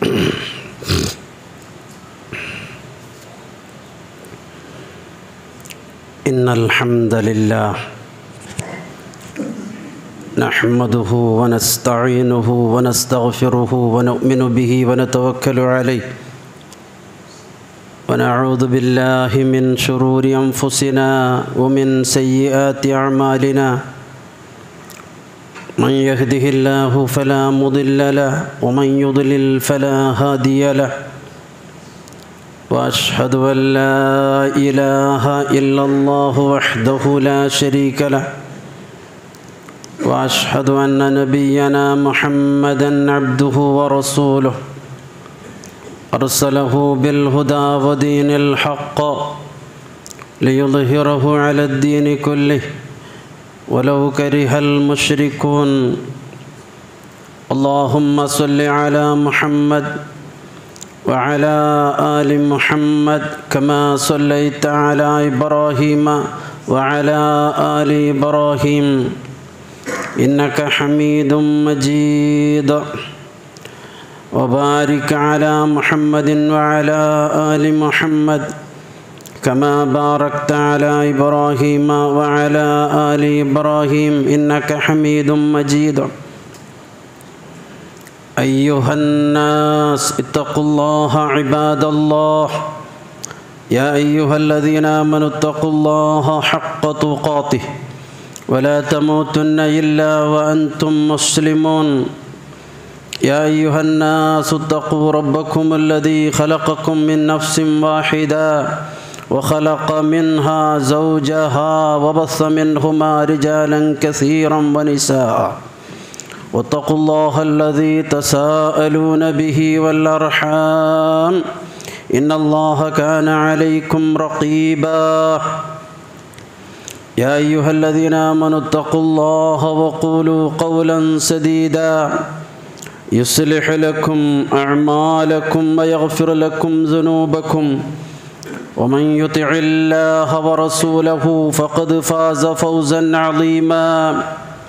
إن الحمد لله نحمده ونستعينه ونستغفره ونؤمن به ونتوكل عليه ونعوذ بالله من شرور أنفسنا ومن سيئات أعمالنا من يهده الله فلا مضل له ومن يضلل فلا هادي له واشهد ان لا اله الا الله وحده لا شريك له واشهد ان نبينا محمدا عبده ورسوله ارسله بالهدى ودين الحق ليظهره على الدين كله ولو كره المشركون اللهم صل على محمد وعلى آل محمد كما صليت على إبراهيم وعلى آل إبراهيم إنك حميد مجيد وبارك على محمد وعلى آل محمد كما باركت على إبراهيم وعلى آل إبراهيم إنك حميد مجيد أيها الناس اتقوا الله عباد الله يا أيها الذين آمنوا اتقوا الله حق تقاته ولا تموتن إلا وأنتم مسلمون يا أيها الناس اتقوا ربكم الذي خلقكم من نفس واحدة وخلق منها زوجها وبث منهما رجالا كثيرا ونساء واتقوا الله الذي تساءلون به والأرحام إن الله كان عليكم رقيبا يا أيها الذين آمنوا اتقوا الله وقولوا قولا سديدا يصلح لكم أعمالكم ويغفر لكم ذنوبكم ومن يطع الله ورسوله فقد فاز فوزا عظيما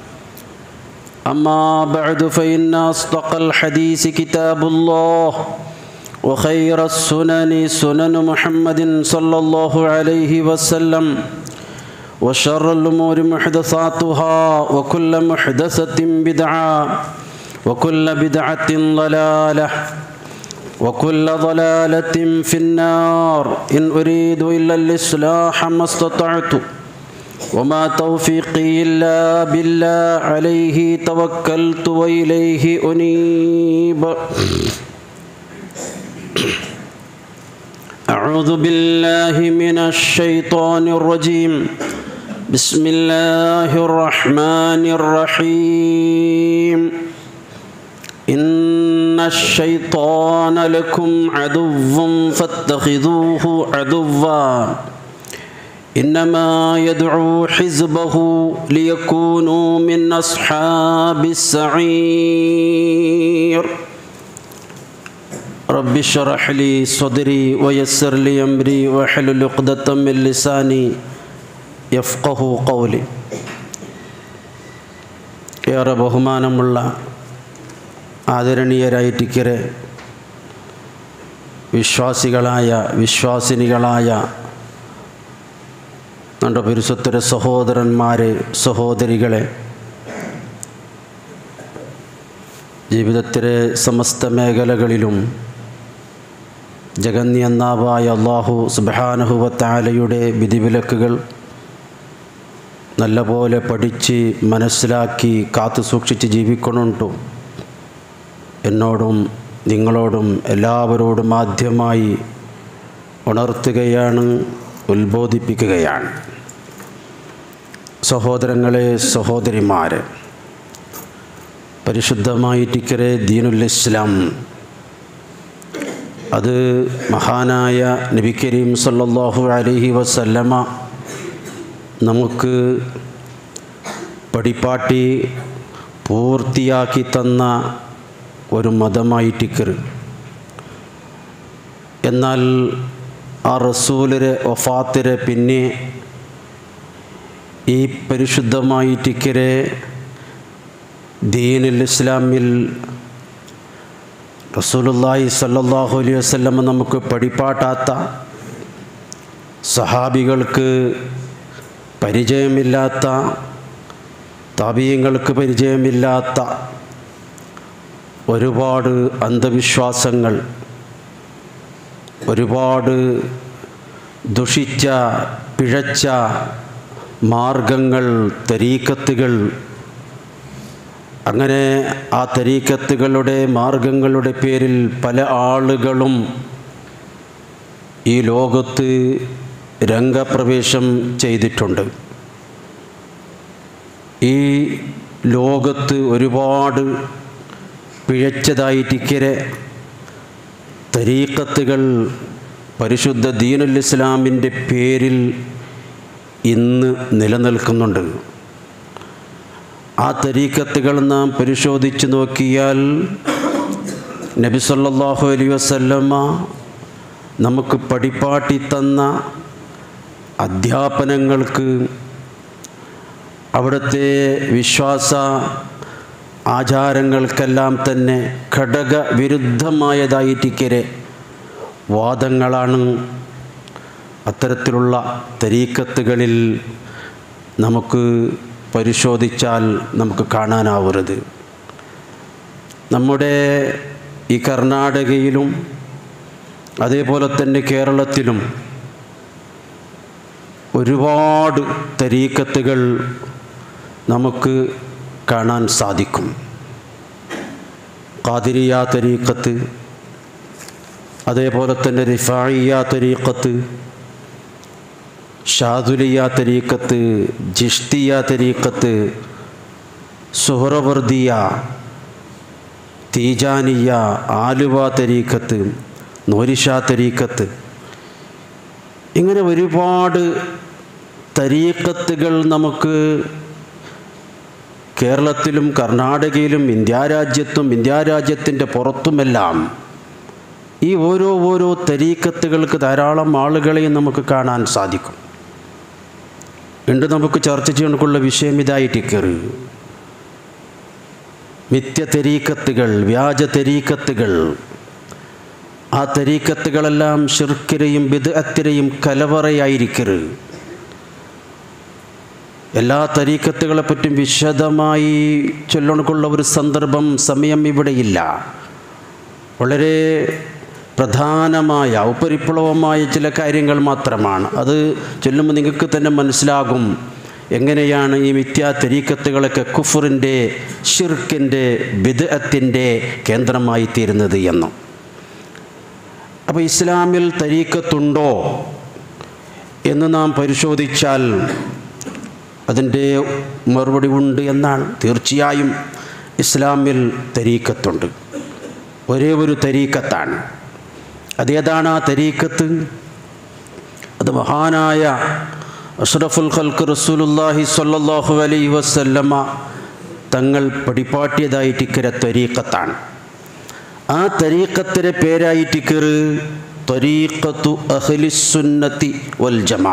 أما بعد فإن أصدق الحديث كتاب الله وخير السنن سنن محمد صلى الله عليه وسلم وشر الأمور محدثاتها وكل محدثة بدعة وكل بدعة ضلالة وكل ضلالة في النار إن أريد إلا الإصلاح ما استطعت وما توفيقي إلا بالله عليه توكلت وإليه أنيب أعوذ بالله من الشيطان الرجيم بسم الله الرحمن الرحيم إن الشيطان لكم عدو فاتخذوه عدواً إنما يدعو حزبه ليكونوا من أصحاب السعير رب اشرح لي صدري ويسر لي أمري واحلل عقدة من لساني يفقه قولي ഏറെ ബഹുമാനമുള്ള ആദരണീയരായിട്ടിക്കരെ വിശ്വാസികളായ വിശ്വാസിനികളായ നമ്മുടെ പരിശുദ്ധര സഹോദരന്മാരെ സഹോദരികളെ ജീവിതത്തിലെ സമസ്ത മേഖലകളിലും ജഗന്യന്നാവായ അള്ളാഹു സുബാനഹുവത്താലയുടെ വിധിവിലക്കുകൾ നല്ലപോലെ പഠിച്ച് മനസ്സിലാക്കി കാത്തു സൂക്ഷിച്ച് ജീവിക്കണുണ്ടു എന്നോടും നിങ്ങളോടും എല്ലാവരോടും ആദ്യമായി ഉണർത്തുകയാണ് ഉത്ബോധിപ്പിക്കുകയാണ് സഹോദരങ്ങളെ സഹോദരിമാരെ പരിശുദ്ധമായിട്ടിക്കരെ ദീനുൽ ഇസ്ലാം അത് മഹാനായ നബി കരീം സല്ലല്ലാഹു അലൈഹി വസല്ലമ നമുക്ക് പടിപ്പാട്ടി പൂർത്തിയാക്കി തന്ന ഒരു മതമായിട്ടിക്കർ എന്നാൽ ആ റസൂലിരെ വഫാത്തിരെ പിന്നെ ഈ പരിശുദ്ധമായിട്ടിക്കരെ ദീനുൽ ഇസ്ലാമിൽ റസൂലുല്ലാഹി സല്ലല്ലാഹു അലൈഹി വസല്ലം നമുക്ക് പഠിപ്പാട്ടാത്ത സഹാബികൾക്ക് പരിചയമില്ലാത്ത താപീയങ്ങൾക്ക് പരിചയമില്ലാത്ത ഒരുപാട് അന്ധവിശ്വാസങ്ങൾ ഒരുപാട് ദുഷിച്ച പിഴച്ച മാർഗങ്ങൾ തരീക്കത്തുകൾ അങ്ങനെ ആ തരീക്കത്തുകളുടെ മാർഗങ്ങളുടെ പേരിൽ പല ആളുകളും ഈ ലോകത്ത് രംഗപ്രവേശം ചെയ്തിട്ടുണ്ട് ഈ ലോകത്ത് ഒരുപാട് പിഴച്ചതായിട്ടിക്കരെ തരീക്കത്തുകൾ പരിശുദ്ധ ദീനുൽ ഇസ്ലാമിൻ്റെ പേരിൽ ഇന്ന് നിലനിൽക്കുന്നുണ്ട് ആ തരീക്കത്തുകൾ നാം പരിശോധിച്ച് നോക്കിയാൽ നബി സല്ലല്ലാഹു അലൈഹി വസല്ലമ നമുക്ക് പഠിപ്പാട്ടി തന്ന അധ്യാപനങ്ങൾക്ക് അവിടുത്തെ വിശ്വാസ ആചാരങ്ങൾക്കെല്ലാം തന്നെ ഘടക വിരുദ്ധമായതായിട്ടിക്കരെ വാദങ്ങളാണ് അത്തരത്തിലുള്ള തരീക്കത്തുകളിൽ നമുക്ക് പരിശോധിച്ചാൽ നമുക്ക് കാണാനാവുന്നത് നമ്മുടെ ഈ കർണാടകയിലും അതേപോലെ തന്നെ കേരളത്തിലും ഒരുപാട് തരീക്കത്തുകൾ നമുക്ക് കാണാൻ സാധിക്കും ഖാദിരിയ തരീക്കത്ത് അതേപോലെ തന്നെ റിഫായിയ തരീക്കത്ത് ഷാദുലിയ തരീക്കത്ത് ജിഷ്തിയ തരീക്കത്ത് സുഹറവർദിയ തീജാനിയ ആലുവ തരീക്കത്ത് നോരിഷ തരീക്കത്ത് ഇങ്ങനെ ഒരുപാട് തരീക്കത്തുകൾ നമുക്ക് കേരളത്തിലും കർണാടകയിലും ഇന്ത്യ രാജ്യത്തും ഇന്ത്യ രാജ്യത്തിൻ്റെ പുറത്തുമെല്ലാം ഈ ഓരോ ഓരോ തരീക്കത്തുകൾക്ക് ധാരാളം ആളുകളെയും നമുക്ക് കാണാൻ സാധിക്കും ഉണ്ട് നമുക്ക് ചർച്ച ചെയ്യാനുള്ള വിഷയം ഇതായിട്ട് കയറി മിഥ്യ തെരീക്കത്തുകൾ വ്യാജ തെരീക്കത്തുകൾ ആ തെരീക്കത്തുകളെല്ലാം ഷിർക്കിരയും ബിദ്അത്തിരയും കലവറയായിരിക്കരുത് എല്ലാ തരീക്കത്തുകളെപ്പറ്റും വിശദമായി ചൊല്ലണക്കുള്ള ഒരു സന്ദർഭം സമയം ഇവിടെയില്ല വളരെ പ്രധാനമായ ഉപരിപ്ലവമായ ചില കാര്യങ്ങൾ മാത്രമാണ് അത് ചൊല്ലുമ്പോൾ നിങ്ങൾക്ക് തന്നെ മനസ്സിലാകും എങ്ങനെയാണ് ഈ മിഥ്യാ തരീക്കത്തുകളൊക്കെ കുഫറിൻ്റെ ഷിർക്കിൻ്റെ ബിദ്അത്തിൻ്റെ കേന്ദ്രമായി തീരുന്നത് എന്നും അപ്പോൾ ഇസ്ലാമിൽ തരീക്കത്തുണ്ടോ എന്ന് നാം പരിശോധിച്ചാൽ അതിൻ്റെ മറുപടി ഉണ്ട് എന്നാണ് തീർച്ചയായും ഇസ്ലാമിൽ തരീക്കത്തുണ്ട് ഒരേ ഒരു തരീക്കത്താണ് അതേതാണ് ആ തരീക്കത്ത് അത് മഹാനായ അഷ്റഫുൽ ഖൽക്ക് റസൂലുല്ലാഹി സ്വല്ലല്ലാഹു അലൈഹി വസല്ലമ തങ്ങൾ പഠിപ്പാട്ടിയതായിട്ട് ഇക്കര തരീക്കത്താണ് ആ തരീക്കത്തിൻ്റെ പേരായിട്ടിക്കറ് ത്വരീഖത്തു അഹ്ലിസുന്നത്തി വൽ ജമാ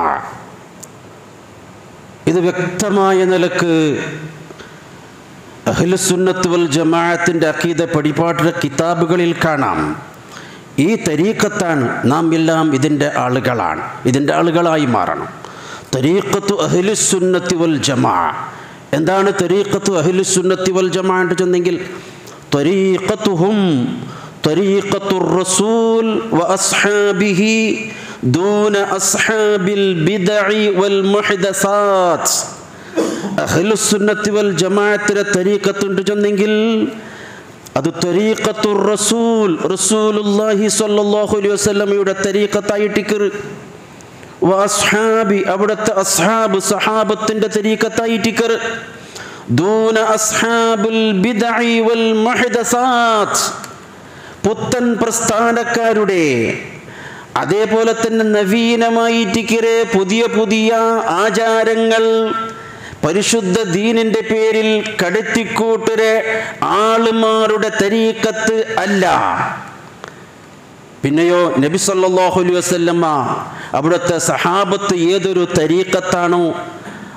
ഇത് വ്യക്തമായ നിലക്ക് അഹ്ലുസുന്നത്ത് വൽ ജമാഅത്തിൻ്റെ അക്കീത പഠിപ്പാട്ടിലെ കിതാബുകളിൽ കാണാം ഈ തരീക്കത്താണ് നാം എല്ലാം ഇതിൻ്റെ ആളുകളാണ് ഇതിൻ്റെ ആളുകളായി മാറണം തരീക്കത്തു അഹ്ലുസുന്നത്തി വൽ ജമാ എന്താണ് തരീക്കത്തു അഹ്ലുസുന്നത്തി വൽ ജമാ എന്ന് ചെന്നെങ്കിൽ ത്വരീഖത്തുഹും ത്വരീഖത്തു റസൂൽ വ അസ്ഹാബിഹി ദൂന അസ്ഹാബിൽ ബിദഇ വൽ മുഹ്ദസാത്ത് അഹ്ലുസുന്നത്തി വൽ ജമാഅത്തിലെ തരീഖത്തുണ്ട് ചെന്നെങ്കിൽ അത് ത്വരീഖത്തു റസൂൽ റസൂലുള്ളാഹി സ്വല്ലല്ലാഹു അലൈഹി വസല്ലമയുടെ തരീഖത്തായിട്ടിക്കറ് വ അസ്ഹാബി അവിടുത്തെ അസ്ഹാബ് സഹാബത്തിൻ്റെ തരീഖത്തായിട്ടിക്കറ് ദൂന അസ്ഹാബുൽ ബിദഇ വൽ മുഹ്ദസാത്ത് പുത്തൻ പ്രസ്ഥാനക്കാരുടെ അതേപോലെ തന്നെ നവീനമായിട്ടിക്കരെ പുതിയ പുതിയ ആചാരങ്ങൾ പരിശുദ്ധ ദീനിൻ്റെ പേരിൽ കടത്തിക്കൂട്ടരെ ആളുമാരുടെ തരീക്കത്ത് അല്ല പിന്നെയോ നബി സല്ലല്ലാഹു അലൈഹി വസല്ലമ്മ അവിടുത്തെ സഹാബത്ത് ഏതൊരു തരീക്കത്താണോ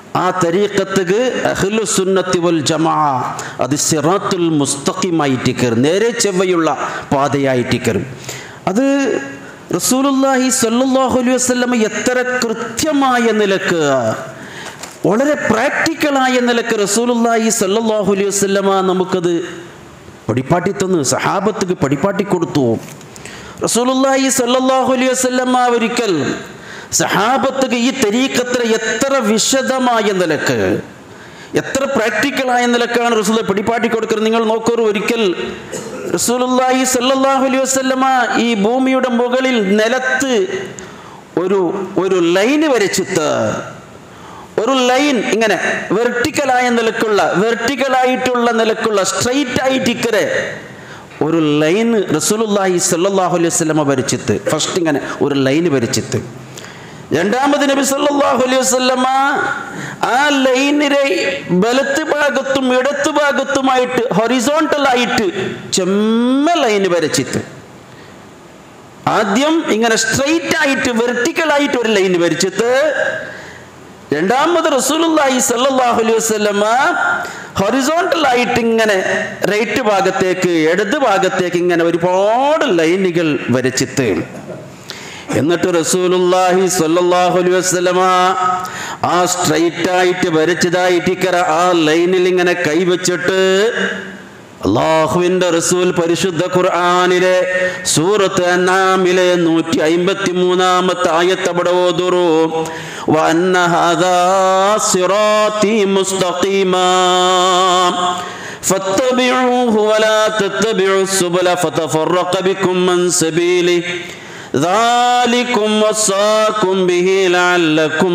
ആ തരീക്കത്തുക്ക് അഹ്ലു സുന്നത്തി വൽ ജമാ അത് സിറാത്തുൽ മുസ്തഖിമായിട്ട് കയറും നേരെ ചെവ്വയുള്ള പാതയായിട്ട് കയറും അത് റസൂലുല്ലാഹി സല്ലല്ലാഹു അലൈഹി വസല്ലം എത്ര കൃത്യമായ നിലക്ക് വളരെ പ്രാക്ടിക്കലായ നിലക്ക് റസൂലുല്ലാഹി സല്ലല്ലാഹു അലൈഹി വസല്ലമ നമുക്കത് പടിപ്പാട്ടി തന്ന് സഹാബത്തുക്ക് പടിപ്പാട്ടി കൊടുത്തു റസൂലുല്ലാഹി സല്ലല്ലാഹു അലൈഹി വസല്ലമ ഒരിക്കൽ സഹാബത്തുക്ക് ഈ തെരീക്കത്ര എത്ര വിശദമായ നിലക്ക് എത്ര പ്രാക്ടിക്കലായ നിലക്കാണ് റസൂൽ പിടിപ്പാട്ടി കൊടുക്കുന്നത് നിങ്ങൾ നോക്കൂ ഒരിക്കൽ റസൂലുല്ലാഹി സല്ലല്ലാഹു അലൈഹി വസല്ലമ ഈ ഭൂമിയുടെ മുകളിൽ നിലത്ത് ഒരു ഒരു ലൈന് വരച്ചിട്ട് ഒരു ലൈൻ ഇങ്ങനെ വെർട്ടിക്കലായ നിലക്കുള്ള വെർട്ടിക്കലായിട്ടുള്ള നിലക്കുള്ള സ്ട്രെയിറ്റ് ആയിട്ട് ഇക്കരെ ഒരു ലൈൻ റസൂലുല്ലാഹി സല്ലല്ലാഹു അലൈഹി വസല്ലമ വരച്ചിട്ട് ഫസ്റ്റ് ഇങ്ങനെ ഒരു ലൈൻ വരച്ചിട്ട് രണ്ടാമത് നബി സല്ലല്ലാഹു അലൈഹി വസല്ലമ ആ ലൈനിലെ വലത്ത് ഭാഗത്തും ഇടത്ത് ഭാഗത്തുമായിട്ട് ഹൊറിസോണ്ടൽ ആയിട്ട് ചെമ്മ ലൈൻ വരച്ചിട്ട് ആദ്യം ഇങ്ങനെ സ്ട്രെയിറ്റ് ആയിട്ട് വെർട്ടിക്കൽ ആയിട്ട് ഒരു ലൈൻ വരച്ചിട്ട് രണ്ടാമത് റസൂലുള്ളാഹി സല്ലല്ലാഹു അലൈഹി വസല്ലമ ഹൊറിസോണ്ടൽ ആയിട്ട് ഇങ്ങനെ റൈറ്റ് ഭാഗത്തേക്ക് ഇടത് ഭാഗത്തേക്ക് ഇങ്ങനെ ഒരുപാട് ലൈനുകൾ വരച്ചിട്ട് എന്നിട്ട് റസൂലുള്ളാഹി സ്വല്ലല്ലാഹു അലൈഹി വസല്ലമ ആ സ്ട്രൈറ്റ് ആയിട്ട് വരച്ചതായിട്ട് ഇക്കറ ആ ലൈനിൽ ഇങ്ങനെ കൈവച്ചിട്ട് അള്ളാഹുവിന്റെ റസൂൽ പരിശുദ്ധ ഖുർആനിലെ സൂറത്ത് അന്നാമിലെ നൂറ്റി അയിമ്പത്തി മൂന്നാമത്തെ ആയത്തവിടെ ഓതുറു വന്ന ഹദാ സിറാത്തി മുസ്തഖീമാ فاتبعوه ولا تتبعوا السبل فتفرق بكم من سبيله ذلكم وصاكم به لعلكم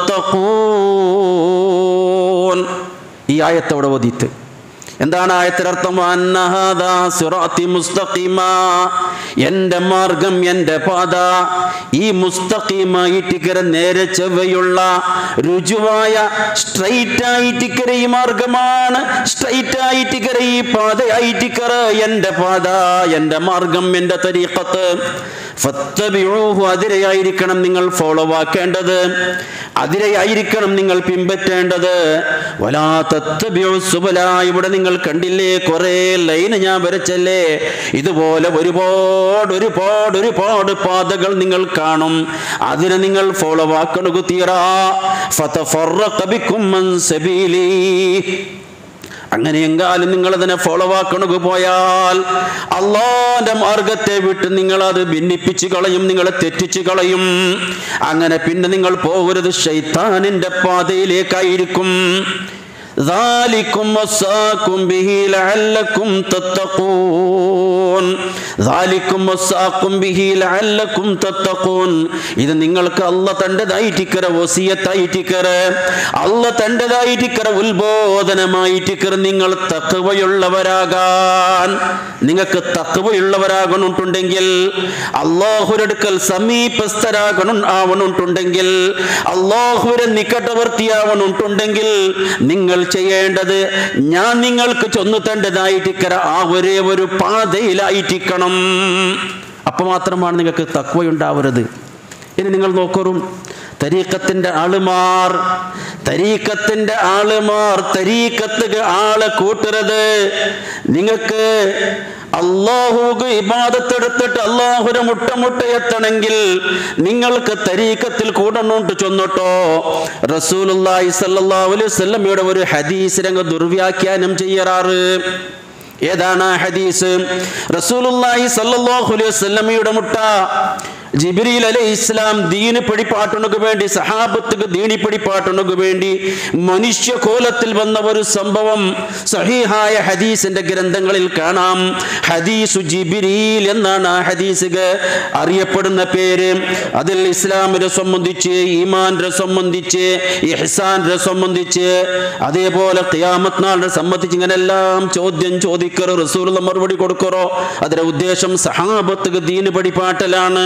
تتقون ഈ ആയത്തവിടെ ഓതിയിട്ട് എന്താണ് ആയത്തിനർത്ഥം അന്നഹാദാ സിറാത്തി മുസ്തഖീമ എൻ്റെ മാർഗം എൻ്റെ പാത ഈ മുസ്തഖീമായിട്ടിക്കര നേരെ ചെവ്വയുള്ള രുചുവായ സ്ട്രൈറ്റ് ആയിട്ടിക്കര ഈ മാർഗമാണ് സ്ട്രൈറ്റ് ആയിട്ടിക്കര ഈ പാതയായിട്ടിക്കര എൻ്റെ പാത എൻ്റെ മാർഗം എൻ്റെ തരീഖത്ത് ഫത്തബിഊഹു അതിരെയായിരിക്കണം നിങ്ങൾ ഫോളോ ആക്കേണ്ടത് അതിരെയായിരിക്കണം നിങ്ങൾ പിൻപറ്റേണ്ടത് വലാ തത്തബിഉ സുബല ഇവിടെ നിങ്ങൾ കണ്ടില്ലേ കുറേ ലൈന് ഞാൻ വരച്ചല്ലേ ഇതുപോലെ ഒരുപാട് ഒരുപാട് ഒരുപാട് പാതകൾ നിങ്ങൾ കാണും അതിനെ നിങ്ങൾ ഫോളോ ആക്കണു തീറാ ഫതഫറഖ ബിക്കും മൻ സബീലി അങ്ങനെയെങ്കാലും നിങ്ങൾ അതിനെ ഫോളോ ആക്കണു പോയാൽ അള്ളാന്റെ മാർഗത്തെ വിട്ട് നിങ്ങൾ അത് ഭിന്നിപ്പിച്ച് കളയും നിങ്ങളെ തെറ്റിച്ച് കളയും അങ്ങനെ പിന്നെ നിങ്ങൾ പോകരുത് ഷൈത്താനിന്റെ പാതയിലേക്കായിരിക്കും ذلكم وصاكم به لعلكم تتقون ذلكم وصاكم به لعلكم تتقون ഇത് നിങ്ങൾക്ക് അല്ല തൻ്റെതായിട്ടിക്കറ വസിയത്തായിട്ടിക്കറ അല്ല തൻ്റെതായിട്ടിക്കറ ഉത്ബോധനമായിട്ടിക്കറ നിങ്ങൾ തക്കവയുള്ളവരാകാൻ നിങ്ങൾക്ക് തക്കവയുള്ളവരാകണുണ്ടെങ്കിൽ അള്ളാഹുരടുക്കൽ സമീപസ്ഥരാകണം ആവണുണ്ടെങ്കിൽ അള്ളാഹുരെ നിക്കട്ടവർത്തിയാവണുണ്ടെങ്കിൽ നിങ്ങൾ ചെയ്യേണ്ടത് ഞാൻ നിങ്ങൾക്ക് ചൊന്നു തണ്ടതായിട്ടിക്കറ ആ ഒരേ ഒരു പാതയിലായിട്ടിക്കണം അപ്പോൾ മാത്രമാണ് നിങ്ങൾക്ക് തക്വയുണ്ടാവരുത് ഇനി നിങ്ങൾ നോക്കറും തരീക്കത്തിൻ്റെ ആളുമാർ തരീക്കത്തിൻ്റെ ആളുമാർ തരീക്കത്തുക ആളെ കൂട്ടരുത് നിങ്ങൾക്ക് അള്ളാഹുക്ക് ഇബാദത്തെടുത്തിട്ട് അള്ളാഹുര മുട്ട മുട്ട എത്തണമെങ്കിൽ നിങ്ങൾക്ക് തരീക്കത്തിൽ കൂടണോട്ട് ചൊന്നിട്ടോ റസൂലുള്ളാഹി സല്ലല്ലാഹു അലൈഹി വസല്ലമയുടെ ഒരു ഹദീസ് രംഗ ദുർവ്യാഖ്യാനം ചെയ്യാറ് ഏതാണ് ആ ഹദീസ് റസൂലുള്ളാഹി സല്ലല്ലാഹു അലൈഹി വസല്ലമയുടെ മുട്ട ജിബ്രീൽ അലൈഹി ഇസ്ലാം ദീന് പിടിപ്പാട്ടുണക്ക് വേണ്ടി സഹാബത്തുക്ക് ദീനി പിടിപ്പാട്ടുണക്ക് വേണ്ടി മനുഷ്യ കോലത്തിൽ വന്ന ഒരു സംഭവം സഹീഹായ ഹദീസിന്റെ ഗ്രന്ഥങ്ങളിൽ കാണാം ഹദീസു ജിബ്രീൽ എന്നാണ് ആ ഹദീസുക അറിയപ്പെടുന്ന പേര് അതിൽ ഇസ്ലാമിനെ സംബന്ധിച്ച് ഈമാനെ സംബന്ധിച്ച് ഇഹ്സാനെ സംബന്ധിച്ച് അതേപോലെ ഖിയാമത്ത് നാളിനെ സംബന്ധിച്ച് ഇങ്ങനെ എല്ലാം ചോദ്യം ചോദിക്കറോ റസൂൽ മറുപടി കൊടുക്കറോ അതിന്റെ ഉദ്ദേശം സഹാബത്തുക്ക് ദീന് പഠിപ്പാട്ടലാണ്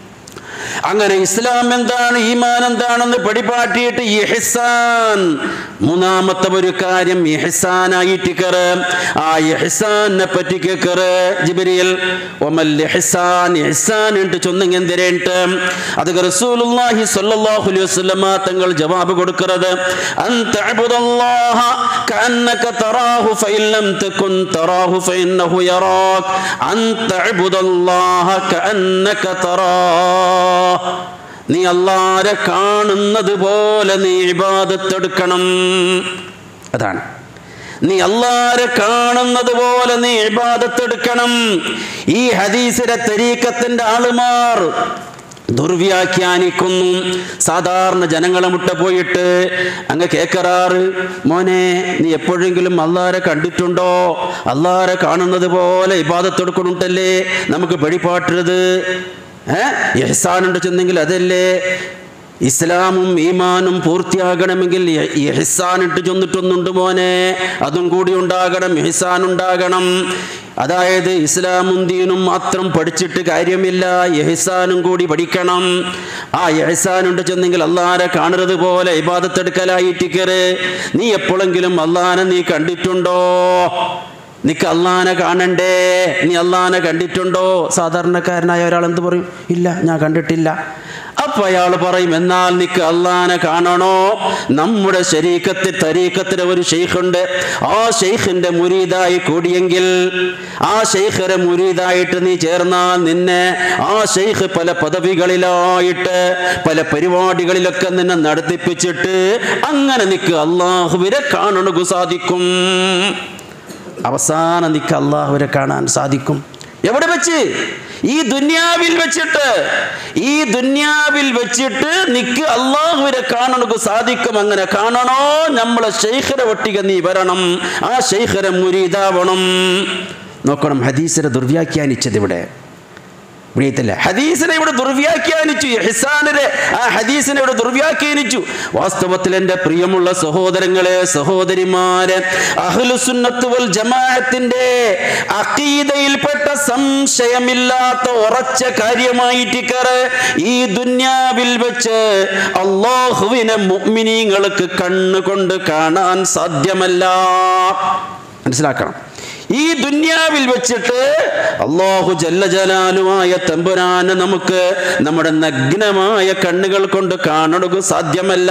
അങ്ങനെ ഇസ്ലാം എന്താണ് ഈമാൻ എന്താണെന്ന് പഠിപ്പാട്ടിയിട്ട് ഇഹ്സാൻ മൂന്നാമത്തെ ഒരു കാര്യം ഇഹ്സാനായിട്ട് കറ് ആ ഇഹ്സാനെ പറ്റി കേക്കറ് ജിബിരിയിൽ ഒമൽ ഇഹ്സാൻ ഇഹ്സാൻ ഉണ്ട് ചൊന്നെങ്കിൽ എന്തിരേട്ട് അത് റസൂലുള്ളാഹി സ്വല്ലല്ലാഹു അലൈഹി വസല്ലമ തങ്ങൾ ജവാബ് കൊടുക്കുന്നത് അൻ തഅബുദല്ലാഹ കഅന്നക തറാഹു ഫഇൻ ലം തകുൻ തറാഹു ഫഇന്നഹു യറാക് അൻ തഅബുദല്ലാഹ കഅന്നക തറാഹ് നീ അള്ളാരെ കാണുന്നത് പോലെ നീ ഇബാദത്തെടുക്കണം അതാണ് നീ അള്ളാരെ കാണുന്നത് പോലെ നീ ഇബാദത്തെടുക്കണം ഈ ഹദീസിലെ തരീക്കത്തിന്റെ ആളുമാർ ദുർവ്യാഖ്യാനിക്കുന്നു സാധാരണ ജനങ്ങളെ മുട്ട പോയിട്ട് അങ്ങ് കേക്കറാറ് മോനെ നീ എപ്പോഴെങ്കിലും അള്ളാരെ കണ്ടിട്ടുണ്ടോ അള്ളാരെ കാണുന്നത് പോലെ ഇബാദത്തെടുക്കണുണ്ടല്ലേ നമുക്ക് വെളിപ്പാട്ടരുത് എഹ്സാനുണ്ട് ചെന്നെങ്കിൽ അതല്ലേ ഇസ്ലാമും ഈമാനും പൂർത്തിയാകണമെങ്കിൽ എഹ്സാൻ ഇട്ട് ചെന്നിട്ടൊന്നുണ്ട് മോനെ അതും കൂടി ഉണ്ടാകണം എഹ്സാൻ ഉണ്ടാകണം അതായത് ഇസ്ലാമും ദീനും മാത്രം പഠിച്ചിട്ട് കാര്യമില്ല എഹ്സാനും കൂടി പഠിക്കണം ആ എഹ്സാനുണ്ട് ചെന്നെങ്കിൽ അള്ളാനെ കാണരുത് പോലെ ഇബാദത്തെടുക്കലായിട്ടിക്കറ് നീ എപ്പോഴെങ്കിലും അള്ളാനെ നീ കണ്ടിട്ടുണ്ടോ നിക്ക് അള്ളാനെ കാണണ്ടേ നീ അള്ളാനെ കണ്ടിട്ടുണ്ടോ സാധാരണക്കാരനായ ഒരാൾ എന്ത് പറയും ഇല്ല ഞാൻ കണ്ടിട്ടില്ല അപ്പൊ അയാൾ പറയും എന്നാൽ നിക്ക് അള്ളാനെ കാണണോ നമ്മുടെ ശരീക്കത്തിൽ തരീക്കത്തിലെ ഒരു ഷെയ്ഖുണ്ട് ആ ഷെയ്ഖിന്റെ മുരീതായി കൂടിയെങ്കിൽ ആ ഷെയ്ഖിനെ മുരീതായിട്ട് നീ ചേർന്നാൽ നിന്നെ ആ ഷെയ്ഖ് പല പദവികളിലായിട്ട് പല പരിപാടികളിലൊക്കെ നിന്നെ നടത്തിപ്പിച്ചിട്ട് അങ്ങനെ നിക്ക് അള്ളാഹുവിനെ കാണണു സാധിക്കും അവസാനം നിക്ക് അള്ളാഹുവിനെ കാണാൻ സാധിക്കും എവിടെ വെച്ച് ഈ ദുന്യാവിൽ വെച്ചിട്ട് ഈ ദുന്യാവിൽ വെച്ചിട്ട് നിക്ക് അള്ളാഹുവിനെ കാണണക്ക് സാധിക്കും അങ്ങനെ കാണണോ നമ്മളെ ശൈഖര ഒട്ടിക നീ വരണം ആ ശൈഖര മുരീതാവണം നോക്കണം ഹദീസിനെ ദുർവ്യാഖ്യാനിച്ചത് ഇവിടെ പ്രിയത്തില്ല ഹദീസിനെ ഇവിടെ ദുർവ്യാഖ്യാനിച്ചു ഹിസാനിനെ ആ ഹദീസിനെ ഇവിടെ ദുർവ്യാഖ്യാനിച്ചു വാസ്തവത്തിൽ എൻ്റെ പ്രിയമുള്ള സഹോദരങ്ങളെ സഹോദരിമാരെ അഹ്ലുസുന്നത്ത് വൽ ജമാഅത്തിന്റെ അഖീദയിൽപ്പെട്ട സംശയമില്ലാത്ത ഉറച്ച കാര്യമായിട്ടിക്കറ് ഈ ദുന്യാവിൽ വെച്ച് അള്ളാഹുവിനെ മുഅ്മിനീങ്ങൾക്ക് കണ്ണുകൊണ്ട് കാണാൻ സാധ്യമല്ല മനസ്സിലാക്കണം ഈ ദുന്യാവിൽ വെച്ചിട്ട് അള്ളാഹു ജല്ല ജലാലുമായ തമ്പുരാന് നമുക്ക് നമ്മുടെ നഗ്നമായ കണ്ണുകൾ കൊണ്ട് കാണുക സാധ്യമല്ല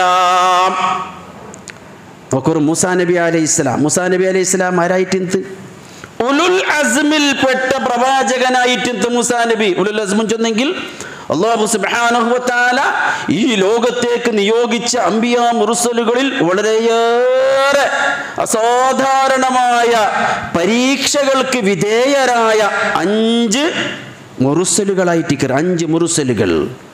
നോക്കൂ മൂസാ നബി അലൈഹി ഇസ്ലാം മൂസാ നബി അലൈഹി ഇസ്ലാം ആരായിട്ട് ഉലുൽ അസ്മിൽ പെട്ട പ്രവാചകനായിട്ട് മൂസാ നബി ഉലുൽ അസ്മും ചെന്നെങ്കിൽ അള്ളാഹു സുബാനഹുവത്താല ഈ ലോകത്തേക്ക് നിയോഗിച്ച അമ്പിയ മുറുസലുകളിൽ വളരെയേറെ അസാധാരണമായ പരീക്ഷകൾക്ക് വിധേയരായ അഞ്ച് മുറുസലുകളായിട്ട് അഞ്ച് മുറുസലുകൾ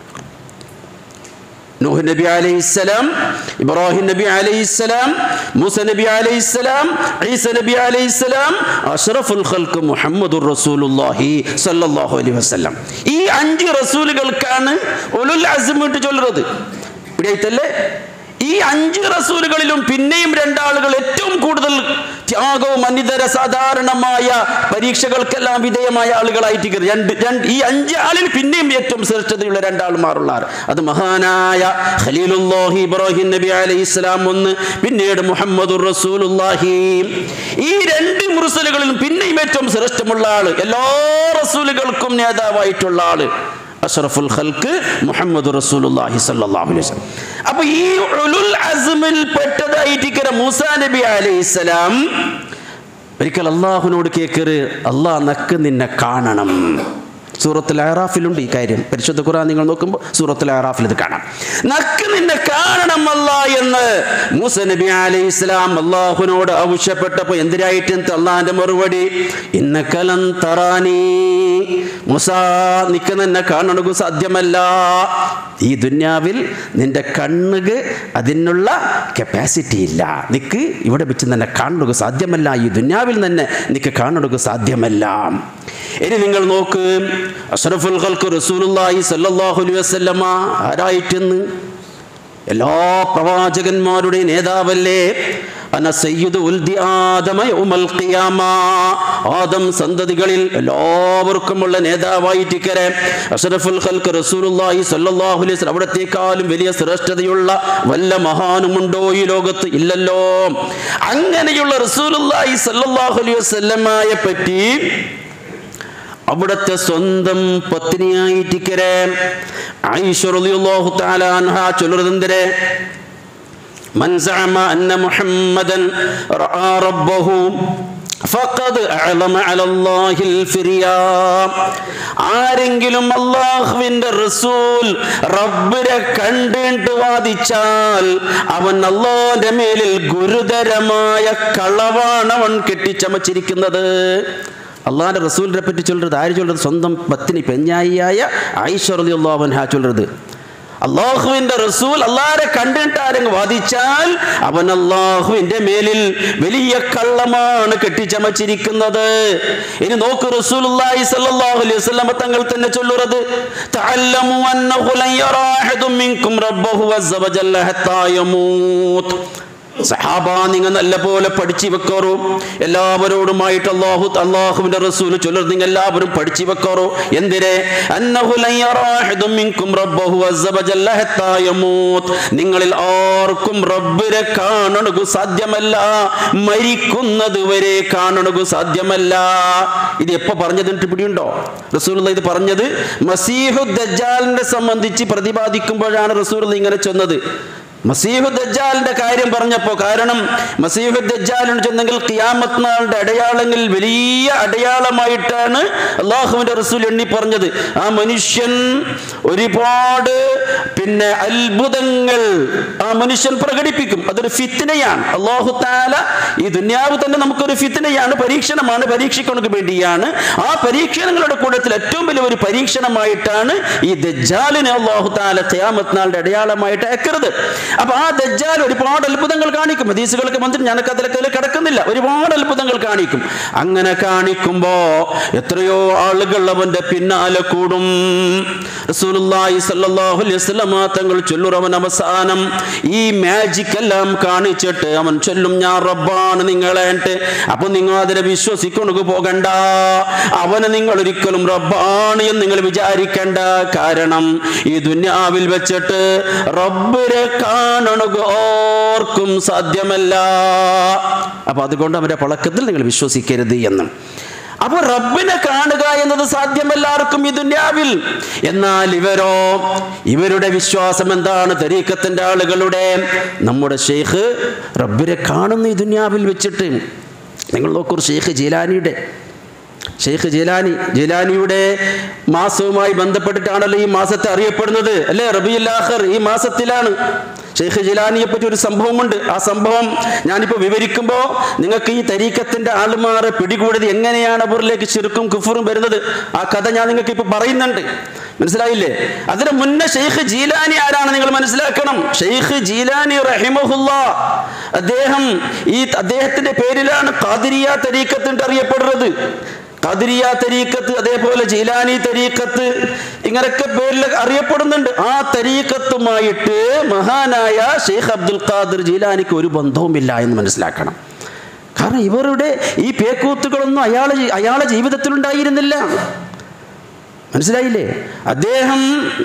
നൂഹ് നബി അലൈഹിസ്സലാം ഇബ്രാഹിം നബി അലൈഹിസ്സലാം മൂസ നബി അലൈഹിസ്സലാം ഈസ നബി അലൈഹിസ്സലാം അഷ്റഫുൽ ഖൽക്ക് മുഹമ്മദുർ റസൂലുള്ളാഹി സ്വല്ലല്ലാഹു അലൈഹി വസല്ലം ഈ അഞ്ച് റസൂലുകൾക്കാണ് ഉലുൽ അസ്മ എന്ന് ചൊല്ലുന്നത് പിടിയായിട്ടല്ലേ ഈ അഞ്ച് റസൂലുകളിലും പിന്നെയും രണ്ടാളുകൾ ഏറ്റവും കൂടുതൽ ത്യാഗവും അനിതര സാധാരണമായ പരീക്ഷകൾക്കെല്ലാം വിധേയമായ ആളുകളായിട്ട് രണ്ട് രണ്ട് ഈ അഞ്ച് ആളിൽ പിന്നെയും ഏറ്റവും ശ്രേഷ്ഠതയുള്ള രണ്ടാളുമാറുള്ള അത് മഹാനായ ഖലീലുല്ലാഹി ഇബ്രാഹിം നബി അലൈഹി ഇസ്ലാം ഒന്ന് പിന്നീട് മുഹമ്മദുർ റസൂലുല്ലാഹി ഈ രണ്ട് മുറുസലുകളിലും പിന്നെയും ഏറ്റവും ശ്രേഷ്ഠമുള്ള ആള് എല്ലാ റസൂലുകൾക്കും നേതാവായിട്ടുള്ള ആള് അഷ്റഫുൽ ഖൽക്ക് മുഹമ്മദ് റസൂലുള്ളാഹി സ്വല്ലല്ലാഹു അലൈഹി വസല്ലം അപ്പോൾ ഈ ഉലുൽ അസ്മിൽ പെട്ടതായിട്ട് മൂസാ നബി അലൈഹിസ്സലാം ഒരിക്കൽ അള്ളാഹുവിനോട് കേക്കറ് അള്ളാഹ് നക്ക് നിന്നെ കാണണം സൂറത്തുൽ അറാഫിലുണ്ട് ഈ കാര്യം പരിശുദ്ധ ഖുർആൻ നിങ്ങൾ നോക്കുമ്പോൾ സൂറത്തുൽ അറാഫിൽ ഇത് കാണാം നക്ക് നിന്നെ കാണണം അല്ല എന്ന് മൂസ നബി അലൈഹി ഇസ്ലാം അള്ളാഹുവിനോട് ആവശ്യപ്പെട്ടപ്പോൾ എന്തിനായിട്ട് അള്ളാഹിന്റെ മറുപടി ഇന്നക്കലം തറാനീ മൂസ നിക്ക് നിന്നെ കാണണക്ക് സാധ്യമല്ല ഈ ദുന്യാവിൽ നിന്റെ കണ്ണുക്ക് അതിനുള്ള കപ്പാസിറ്റി ഇല്ല നിക്ക് ഇവിടെ വെച്ച് തന്നെ കാണുക സാധ്യമല്ല ഈ ദുന്യാവിൽ തന്നെ നിക്ക് കാണുക സാധ്യമല്ല ഇനി നിങ്ങൾ നോക്ക് അഷ്റഫുൽ ഖൽക്ക് റസൂലുള്ളാഹി സല്ലല്ലാഹു അലൈഹി വസല്ലമ ആരായിട്ടെന്ന് എല്ലാ പ്രവാചകന്മാരുടെ നേതാവല്ലേ അന സയ്യിദു ഉൽദി ആദമ യൗമൽ ഖിയാമ ആദം സന്തതികളിൽ എല്ലാവർക്കുമുള്ള നേതാവായിട്ടിക്കരെ അഷറഫുൽ ഖൽക്ക് റസൂലുള്ളാഹി സ്വല്ലല്ലാഹു അലൈഹി വസല്ലം അവിടത്തേക്കാളും വലിയ ശ്രേഷ്ഠതയുള്ള വല്ല മഹാനുമുണ്ടോ ഈ ലോകത്ത് ഇല്ലല്ലോ അങ്ങനെയുള്ള റസൂലുള്ളാഹി സ്വല്ലല്ലാഹു അലൈഹി വസല്ലമയെ പറ്റി അവിടുത്തെ സ്വന്തം പത്നിയായിട്ടിക്കരെ ആയിഷ റളിയല്ലാഹു തആല അൻഹ ചൊല്ലുന്നതെന്തരെ من زعم أن محمدا رأى ربه فقد أعلم على الله الفريام ആരെങ്കിലും അള്ളാഹുവിന്റെ റസൂൽ റബ്ബിനെ കണ്ടിട്ട് വാദിച്ചാൽ അവൻ അള്ളാന്റെ മേലിൽ ഗുരുതരമായ കളവാണ് അവൻ കെട്ടിച്ചമച്ചിരിക്കുന്നത് അള്ളാഹിന്റെ റസൂലിനെ പറ്റി ചൊല്ലുന്നത് ആര് ചൊല്ലുന്നത് സ്വന്തം പത്തിനി പെഞ്ഞായിയായ ഐശ്വറി അള്ളാഹൻ ചൊല്ലുന്നത് അള്ളാഹുവിന്റെ റസൂൽ അള്ളാരെ കണ്ടിട്ട് ആരെങ്കിലും വാദിച്ചാൽ അവൻ അള്ളാഹുവിന്റെ മേലിൽ വലിയ കള്ളമാണ് കെട്ടിച്ചമച്ചിരിക്കുന്നത് ഇനി നോക്ക് റസൂലുള്ളാഹി സ്വല്ലല്ലാഹു അലൈഹി വസല്ലം തങ്ങൾ തന്നെ ചൊല്ലുന്നത് തഅല്ലമു അന്നഹു ലൻ യറാ അഹദും മിൻകും റബ്ബഹു അസ്സ വജല്ല ഹത്താ യമൂത്ത് സഹാബ നിങ്ങൾ നല്ല പോലെ പഠിച്ചു വെക്കാറോ എല്ലാവരോടുമായിട്ട് അള്ളാഹു അള്ളാഹുവിന്റെ റസൂൽ ചൊല്ലർ നിങ്ങൾ എല്ലാവരും പഠിച്ചു വെക്കാറോ എന്തിനെ അന്നഹു ലൻ യറാ അഹദും മിൻകും റബ്ബഹു അസ്സ വജല്ല ഹത്താ യമൂത്ത് നിങ്ങളിൽ ആർക്കും റബ്ബിനെ കാണുക സാധ്യമല്ല മരിക്കുന്നത് വരെ കാണുക സാധ്യമല്ല ഇത് എപ്പോ പറഞ്ഞതിട്ട് പിടിയുണ്ടോ റസൂൽ ഇത് പറഞ്ഞത് മസീഹു ദജ്ജാലിനെ സംബന്ധിച്ച് പ്രതിപാദിക്കുമ്പോഴാണ് റസൂൽ ഇങ്ങനെ ചെന്നത് മസീഹു ദജ്ജാലിന്റെ കാര്യം പറഞ്ഞപ്പോൾ കാരണം മസീഹു ദജ്ജാലിന് ചെന്നെങ്കിൽ ഖിയാമത്ത് നാളിന്റെ അടയാളങ്ങളിൽ വലിയ അടയാളമായിട്ടാണ് അള്ളാഹുവിന്റെ റസൂൽ എണ്ണി പറഞ്ഞത് ആ മനുഷ്യൻ ഒരുപാട് പിന്നെ അത്ഭുതങ്ങൾ ആ മനുഷ്യൻ പ്രകടിപ്പിക്കും അതൊരു ഫിത്തിനയാണ് അള്ളാഹു താല ഈ ദുന്യാവ് തന്നെ നമുക്കൊരു ഫിത്തിനയാണ് പരീക്ഷണമാണ് പരീക്ഷിക്കണക്ക് വേണ്ടിയാണ് ആ പരീക്ഷണങ്ങളുടെ കൂട്ടത്തിൽ ഏറ്റവും വലിയ ഒരു പരീക്ഷണമായിട്ടാണ് ഈ ദജ്ജാലിനെ അള്ളാഹു താല ഖിയാമത്ത് നാളിന്റെ അടയാളമായിട്ട് അയക്കരുത് അപ്പൊ ആ ദജ്ജാൽ ഒരുപാട് അത്ഭുതങ്ങൾ കാണിക്കും ഹദീസുകൾക്ക് മന്ത്രി ഞാനൊക്കെ അതിലൊക്കെ കിടക്കുന്നില്ല ഒരുപാട് അത്ഭുതങ്ങൾ കാണിക്കും അങ്ങനെ കാണിക്കുമ്പോ എത്രയോ ആളുകൾ അവന്റെ പിന്നാലെ കൂടും റസൂലുള്ളാഹി സ്വല്ലല്ലാഹു അലൈഹി വസല്ലമ തങ്ങൾ ചൊല്ലുറവൻ അവസാനം ഈ മാജിക് എല്ലാം കാണിച്ചിട്ട് അവൻ ചൊല്ലും ഞാൻ റബ്ബാണ് നിങ്ങളേട്ട് അപ്പൊ നിങ്ങൾ അതിനെ വിശ്വസിക്കൊണ്ടു പോകണ്ട അവന് നിങ്ങൾ ഒരിക്കലും റബ്ബാണ് എന്ന് നിങ്ങൾ വിചാരിക്കേണ്ട കാരണം ഈ ദുന്യാവിൽ വെച്ചിട്ട് റബ്ബിനെ കാണുക ഓർക്കും സാധ്യമല്ല അപ്പൊ അതുകൊണ്ട് അവന്റെ പളക്കത്തിൽ നിങ്ങൾ വിശ്വസിക്കരുത് എന്നും അപ്പോൾ റബ്ബിനെ കാണുക എന്നത് സാധ്യമല്ലാർക്കും ഈ ദുന്യാവിൽ എന്നാൽ ഇവരോ ഇവരുടെ വിശ്വാസം എന്താണ് തരീക്കത്തിന്റെ ആളുകളുടെ നമ്മുടെ ഷെയ്ഖ് റബ്ബിനെ കാണുന്ന ഈ ദുന്യാവിൽ വെച്ചിട്ട് നിങ്ങൾ നോക്കൂ ഷെയ്ഖ് ജീലാനിയുടെ ഷെയ്ഖ് ജീലാനി ജീലാനിയുടെ മാസവുമായി ബന്ധപ്പെട്ടിട്ടാണല്ലോ ഈ മാസത്തെ അറിയപ്പെടുന്നത് അല്ലേ റബിയുൽ ആഖർ ഈ മാസത്തിലാണ് ഷെയ്ഖ് ജിലാനിയെ പറ്റി ഒരു സംഭവമുണ്ട് ആ സംഭവം ഞാനിപ്പോൾ വിവരിക്കുമ്പോൾ നിങ്ങൾക്ക് ഈ തരീക്കത്തിന്റെ ആളുമാരെ പിടികൂടിയത് എങ്ങനെയാണ് അവരിലേക്ക് ചെറുക്കും കുഫറും വരുന്നത് ആ കഥ ഞാൻ നിങ്ങൾക്ക് ഇപ്പൊ പറയുന്നുണ്ട് മനസ്സിലായില്ലേ അതിന് മുന്നേ ഷെയ്ഖ് ജീലാനി ആരാണ് നിങ്ങൾ മനസ്സിലാക്കണം ഷെയ്ഖ് ജീലാനി റഹിമഹുല്ല അദ്ദേഹം ഈ അദ്ദേഹത്തിന്റെ പേരിലാണ് ഖാദിരിയ തരീക്കത്തിട്ട് അറിയപ്പെടുന്നത് ഖദിരിയ തരീക്കത്ത് അതേപോലെ ജീലാനി തരീക്കത്ത് ഇങ്ങനൊക്കെ പേരിൽ അറിയപ്പെടുന്നുണ്ട് ആ തരീക്കത്തുമായിട്ട് മഹാനായ ഷെയ്ഖ് അബ്ദുൽ ഖാദിർ ജീലാനിക്ക് ഒരു ബന്ധവുമില്ല എന്ന് മനസ്സിലാക്കണം കാരണം ഇവരുടെ ഈ പേക്കൂത്തുകളൊന്നും അയാളെ അയാളെ ജീവിതത്തിലുണ്ടായിരുന്നില്ല മനസ്സിലായില്ലേ അദ്ദേഹം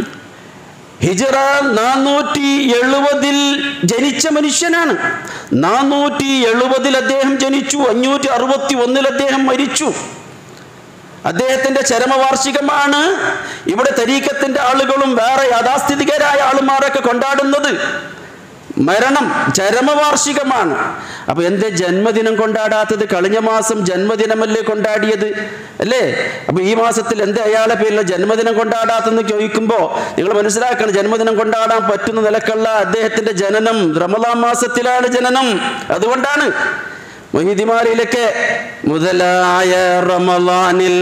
ഹിജറ നാനൂറ്റി എഴുപതിൽ ജനിച്ച മനുഷ്യനാണ് നാനൂറ്റി എഴുപതിൽ അദ്ദേഹം ജനിച്ചു അഞ്ഞൂറ്റി അറുപത്തി ഒന്നിൽ അദ്ദേഹം മരിച്ചു അദ്ദേഹത്തിന്റെ ചരമവാർഷികമാണ് ഇവിടെ തരീക്കത്തിന്റെ ആളുകളും വേറെ യാഥാസ്ഥിതികരായ ആളുമാരൊക്കെ കൊണ്ടാടുന്നത് മരണം ചരമവാർഷികമാണ് അപ്പൊ എന്റെ ജന്മദിനം കൊണ്ടാടാത്തത് കഴിഞ്ഞ മാസം ജന്മദിനമല്ലേ കൊണ്ടാടിയത് അല്ലേ അപ്പൊ ഈ മാസത്തിൽ എന്തേ അയാളെ പേരിൽ ജന്മദിനം കൊണ്ടാടാത്തെന്ന് ചോദിക്കുമ്പോ നിങ്ങൾ മനസ്സിലാക്കണം ജന്മദിനം കൊണ്ടാടാൻ പറ്റുന്ന നിലക്കുള്ള അദ്ദേഹത്തിന്റെ ജനനം റമദാൻ മാസത്തിലാണ് ജനനം അതുകൊണ്ടാണ് മൊഹിദിമാരിലൊക്കെ മുതലായ റമലാനിൽ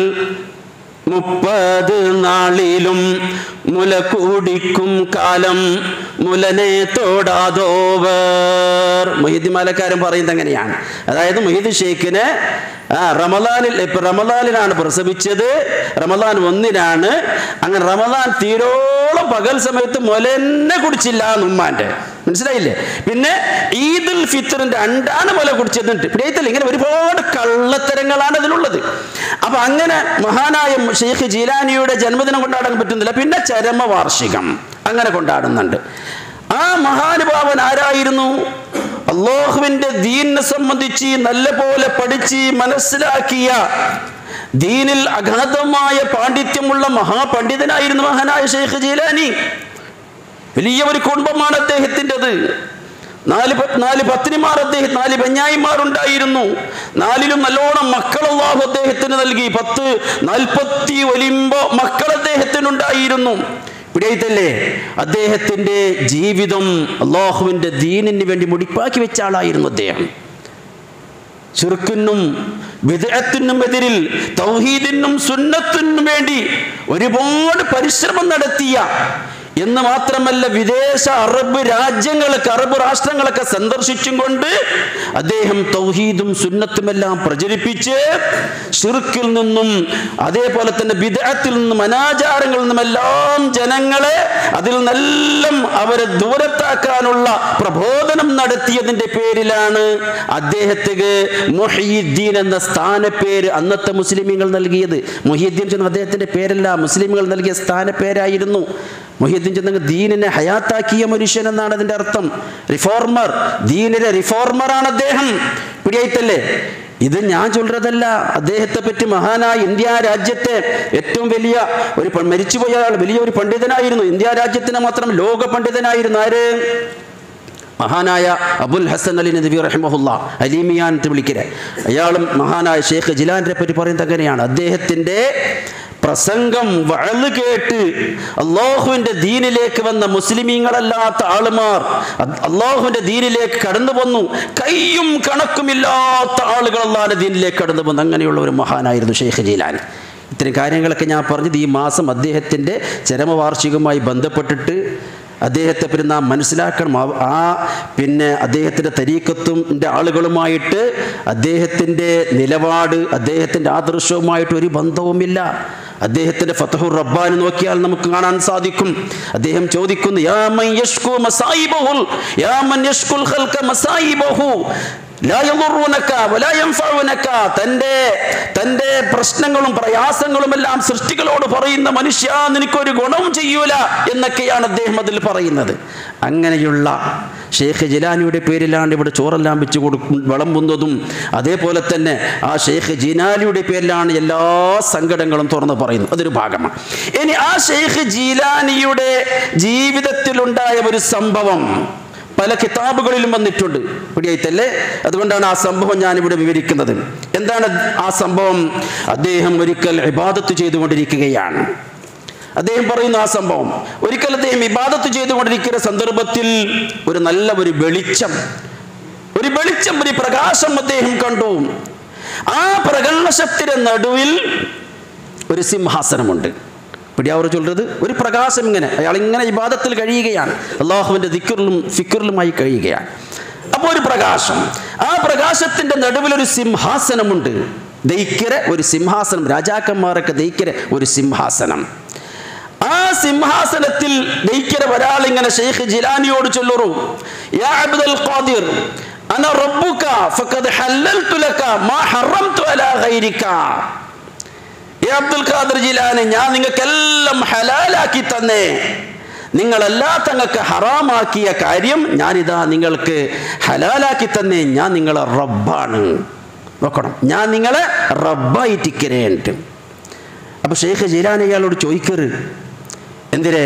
മുപ്പത് നാളിലും മുല കുടിക്കും കാലം മുലനെ തോടാതോവർ മൊഹിദിമാലക്കാരൻ പറയുന്നത് അങ്ങനെയാണ് അതായത് മൊഹിദ് ഷെയ്ഖിന് ആ റമലാനിൽ ഇപ്പൊ റമലാനിലാണ് പ്രസവിച്ചത് റമലാൻ ഒന്നിനാണ് അങ്ങനെ റമലാൻ തീരോളം പകൽ സമയത്ത് മുലന്നെ കുടിച്ചില്ല എന്നുമ്മാൻ്റെ മനസ്സിലായില്ലേ പിന്നെ ഈദുൽ ഫിത്തറിന്റെ രണ്ടാണ് മുല കുടിച്ചിട്ടുണ്ട് പിടിയത്തില്ല ഇങ്ങനെ ഒരുപാട് കള്ളത്തരങ്ങളാണ് അതിലുള്ളത് അപ്പൊ അങ്ങനെ മഹാനായ ഷെയ്ഖ് ജീലാനിയുടെ ജന്മദിനം കൊണ്ടാടാൻ പറ്റുന്നില്ല പിന്നെ ചരമവാർഷികം അങ്ങനെ കൊണ്ടാടുന്നുണ്ട് ആ മഹാനുഭാവൻ ആരായിരുന്നു അള്ളാഹുവിന്റെ ദീനിനെ സംബന്ധിച്ച് നല്ലപോലെ പഠിച്ച് മനസ്സിലാക്കിയ ദീനിൽ അഗാധമായ പാണ്ഡിത്യമുള്ള മഹാപണ്ഡിതനായിരുന്നു മഹാനായ ഷെയ്ഖ് ജീലാനി വലിയ ഒരു കുടുംബമാണ് അദ്ദേഹത്തിൻ്റെത് നാല് പ- നാല് പത്നിമാർ അദ്ദേഹം നാല് ബഞ്ഞായിമാരുണ്ടായിരുന്നു നാലിലും നല്ലോണം മക്കൾ അള്ളാഹു അദ്ദേഹത്തിന് നൽകി പത്ത് നാൽപ്പത്തി ഒലിമ്പോ മക്കൾ അദ്ദേഹത്തിനുണ്ടായിരുന്നു പിടിയത്തല്ലേ അദ്ദേഹത്തിൻ്റെ ജീവിതം അള്ളാഹുവിൻ്റെ ദീനിന് വേണ്ടി മുടിപ്പാക്കി വെച്ച ആളായിരുന്നു അദ്ദേഹം ചുരുക്കിനും വിദഗ്ധത്തിനും എതിരിൽ തൗഹീദിനും സുന്നത്തിനും വേണ്ടി ഒരുപാട് പരിശ്രമം നടത്തിയ എന്ന് മാത്രമല്ല വിദേശ അറബ് രാജ്യങ്ങളൊക്കെ അറബ് രാഷ്ട്രങ്ങളൊക്കെ സന്ദർശിച്ചും കൊണ്ട് അദ്ദേഹം തൗഹീദും സുന്നത്തുമെല്ലാം പ്രചരിപ്പിച്ച് ഷിർക്കിൽ നിന്നും അതേപോലെ തന്നെ വിദഗ്ധത്തിൽ നിന്നും അനാചാരങ്ങളിൽ നിന്നും എല്ലാം ജനങ്ങളെ അതിൽ നിന്നെല്ലാം അവരെ ദൂരത്താക്കാനുള്ള പ്രബോധനം നടത്തിയതിന്റെ പേരിലാണ് അദ്ദേഹത്തിന് മൊഹീദ്ദീൻ എന്ന സ്ഥാനപ്പേര് അന്നത്തെ മുസ്ലിമീങ്ങൾ നൽകിയത് മൊഹീദ്ദീൻ ചെന്ന അദ്ദേഹത്തിന്റെ പേരല്ല മുസ്ലിമുകൾ നൽകിയ സ്ഥാനപ്പേരായിരുന്നു മൊഹീദ്ദീൻ ചെന്ന ദീനിനെ ഹയാത്താക്കിയ മനുഷ്യൻ എന്നാണ് അതിന്റെ അർത്ഥം റിഫോർമർ ദീനിലെ റിഫോർമറാണ് അദ്ദേഹം പിടിയായിട്ടല്ലേ ഇത് ഞാൻ ചൊല്ലതല്ല അദ്ദേഹത്തെ പറ്റി മഹാനായ ഇന്ത്യ രാജ്യത്തെ ഏറ്റവും വലിയ ഒരു പ- മരിച്ചുപോയ ആൾ വലിയ ഒരു പണ്ഡിതനായിരുന്നു ഇന്ത്യ രാജ്യത്തിന് മാത്രം ലോക പണ്ഡിതനായിരുന്നു ആര് മഹാനായ അബുൽ ഹസൻ അലി നബി റഹിമഹുല്ല അലീമിയാൻ എന്ന് വിളിക്കരെ അയാളും മഹാനായ ഷെയ്ഖ് ജിലാന്റെ പറ്റി പറയുന്നത് അങ്ങനെയാണ് അദ്ദേഹത്തിൻ്റെ പ്രസംഗം വഴല് കേട്ട് അള്ളാഹുവിൻ്റെ ദീനിലേക്ക് വന്ന മുസ്ലിമീങ്ങളല്ലാത്ത ആളുമാർ അ- അള്ളാഹുവിൻ്റെ ദീനിലേക്ക് കടന്നു വന്നു കയ്യും കണക്കുമില്ലാത്ത ആളുകൾ അള്ളാഹിൻ്റെ ദീനിലേക്ക് കടന്നു വന്നു അങ്ങനെയുള്ള ഒരു മഹാനായിരുന്നു ഷെയ്ഖ് ജീലാൻ ഇത്തരം കാര്യങ്ങളൊക്കെ ഞാൻ പറഞ്ഞത് ഈ മാസം അദ്ദേഹത്തിൻ്റെ ചരമവാർഷികവുമായി ബന്ധപ്പെട്ടിട്ട് അദ്ദേഹത്തെ പിന്നെ നാം മനസ്സിലാക്കണം ആ- ആ പിന്നെ അദ്ദേഹത്തിൻ്റെ തരീക്കത്തും ആളുകളുമായിട്ട് അദ്ദേഹത്തിൻ്റെ നിലപാട് അദ്ദേഹത്തിൻ്റെ ആദർശവുമായിട്ട് ഒരു ബന്ധവുമില്ല അദ്ദേഹത്തിൻ്റെ ഫതഹുർ റബ്ബാൻ നോക്കിയാൽ നമുക്ക് കാണാൻ സാധിക്കും അദ്ദേഹം ചോദിക്കുന്നു യാ മൻ യഷ്കു മസായിബഹുൽ യാ മൻ യഷ്കുൽ ഖൽക മസായിബഹു ലാ യദുറൂനക വലാ യൻഫഉനക തൻ്റെ തൻ്റെ പ്രശ്നങ്ങളും പ്രയാസങ്ങളും എല്ലാം സൃഷ്ടികളോട് പറയുന്ന മനുഷ്യ നിനക്കൊരു ഗുണവും ചെയ്യൂല എന്നൊക്കെയാണ് അദ്ദേഹം അതിൽ പറയുന്നത് അങ്ങനെയുള്ള ഷെയ്ഖ് ജിലാനിയുടെ പേരിലാണ് ഇവിടെ ചോറെല്ലാം വെച്ച് കൊടുക്കും വിളമ്പുന്നതും അതേപോലെ തന്നെ ആ ഷെയ്ഖ് ജിനാലിയുടെ പേരിലാണ് എല്ലാ സങ്കടങ്ങളും തുറന്ന് പറയുന്നത് അതൊരു ഭാഗമാണ് ഇനി ആ ഷെയ്ഖ് ജീലാനിയുടെ ജീവിതത്തിലുണ്ടായ ഒരു സംഭവം പല കിതാബുകളിലും വന്നിട്ടുണ്ട് പിടിയായിട്ടല്ലേ അതുകൊണ്ടാണ് ആ സംഭവം ഞാനിവിടെ വിവരിക്കുന്നത് എന്താണ് ആ സംഭവം അദ്ദേഹം ഒരിക്കൽ ഇബാദത്ത് ചെയ്തുകൊണ്ടിരിക്കുകയാണ് അദ്ദേഹം പറയുന്നു ആ സംഭവം ഒരിക്കൽ അദ്ദേഹം ഇബാദത്ത് ചെയ്തുകൊണ്ടിരിക്കുന്ന സന്ദർഭത്തിൽ ഒരു നല്ല ഒരു വെളിച്ചം ഒരു വെളിച്ചം ഒരു പ്രകാശം അദ്ദേഹം കണ്ടു ആ പ്രകാശത്തിന്റെ നടുവിൽ ഒരു സിംഹാസനമുണ്ട് പിടിയാവർ ചൊല്ലുന്നത് ഒരു പ്രകാശം ഇങ്ങനെ അയാൾ ഇങ്ങനെ ഇബാദത്തിൽ കഴിയുകയാണ് അള്ളാഹുവിൻ്റെ ദിക്കറിലും ഫിക്കറിലുമായി കഴിയുകയാണ് അപ്പോൾ ഒരു പ്രകാശം ആ പ്രകാശത്തിൻ്റെ നടുവിൽ ഒരു സിംഹാസനമുണ്ട് ദൈക്കര ഒരു സിംഹാസനം രാജാക്കന്മാരൊക്കെ ദൈക്കര ഒരു സിംഹാസനം ആ സിംഹാസനത്തിൽ ദൈക്കര ഒരാൾ ഇങ്ങനെ ഷെയ്ഖ് ജിലാനിയോട് ചൊല്ലുറു യാ അബ്ദുൽ ഖാദിർ അന റബ്ബുക ഫഖദ് ഹല്ലൽതു ലക മാ ഹറംതു അലാ ഗൈരിക ഏ അബ്ദുൽ ഖാദർ ജിലാനി ഞാൻ നിങ്ങൾക്കെല്ലാം ഹലാലാക്കി തന്നേ നിങ്ങളല്ലാത്ത നിങ്ങൾക്ക് ഹറാമാക്കിയ കാര്യം ഞാനിതാ നിങ്ങൾക്ക് ഹലാലാക്കി തന്നേ ഞാൻ നിങ്ങളെ റബ്ബാണ് നോക്കണം ഞാൻ നിങ്ങളെ റബ്ബായിട്ടിക്കരേണ്ട് അപ്പൊ ഷെയ്ഖ് ജിലാനി അയാളോട് ചോദിക്കറ് എന്തിരെ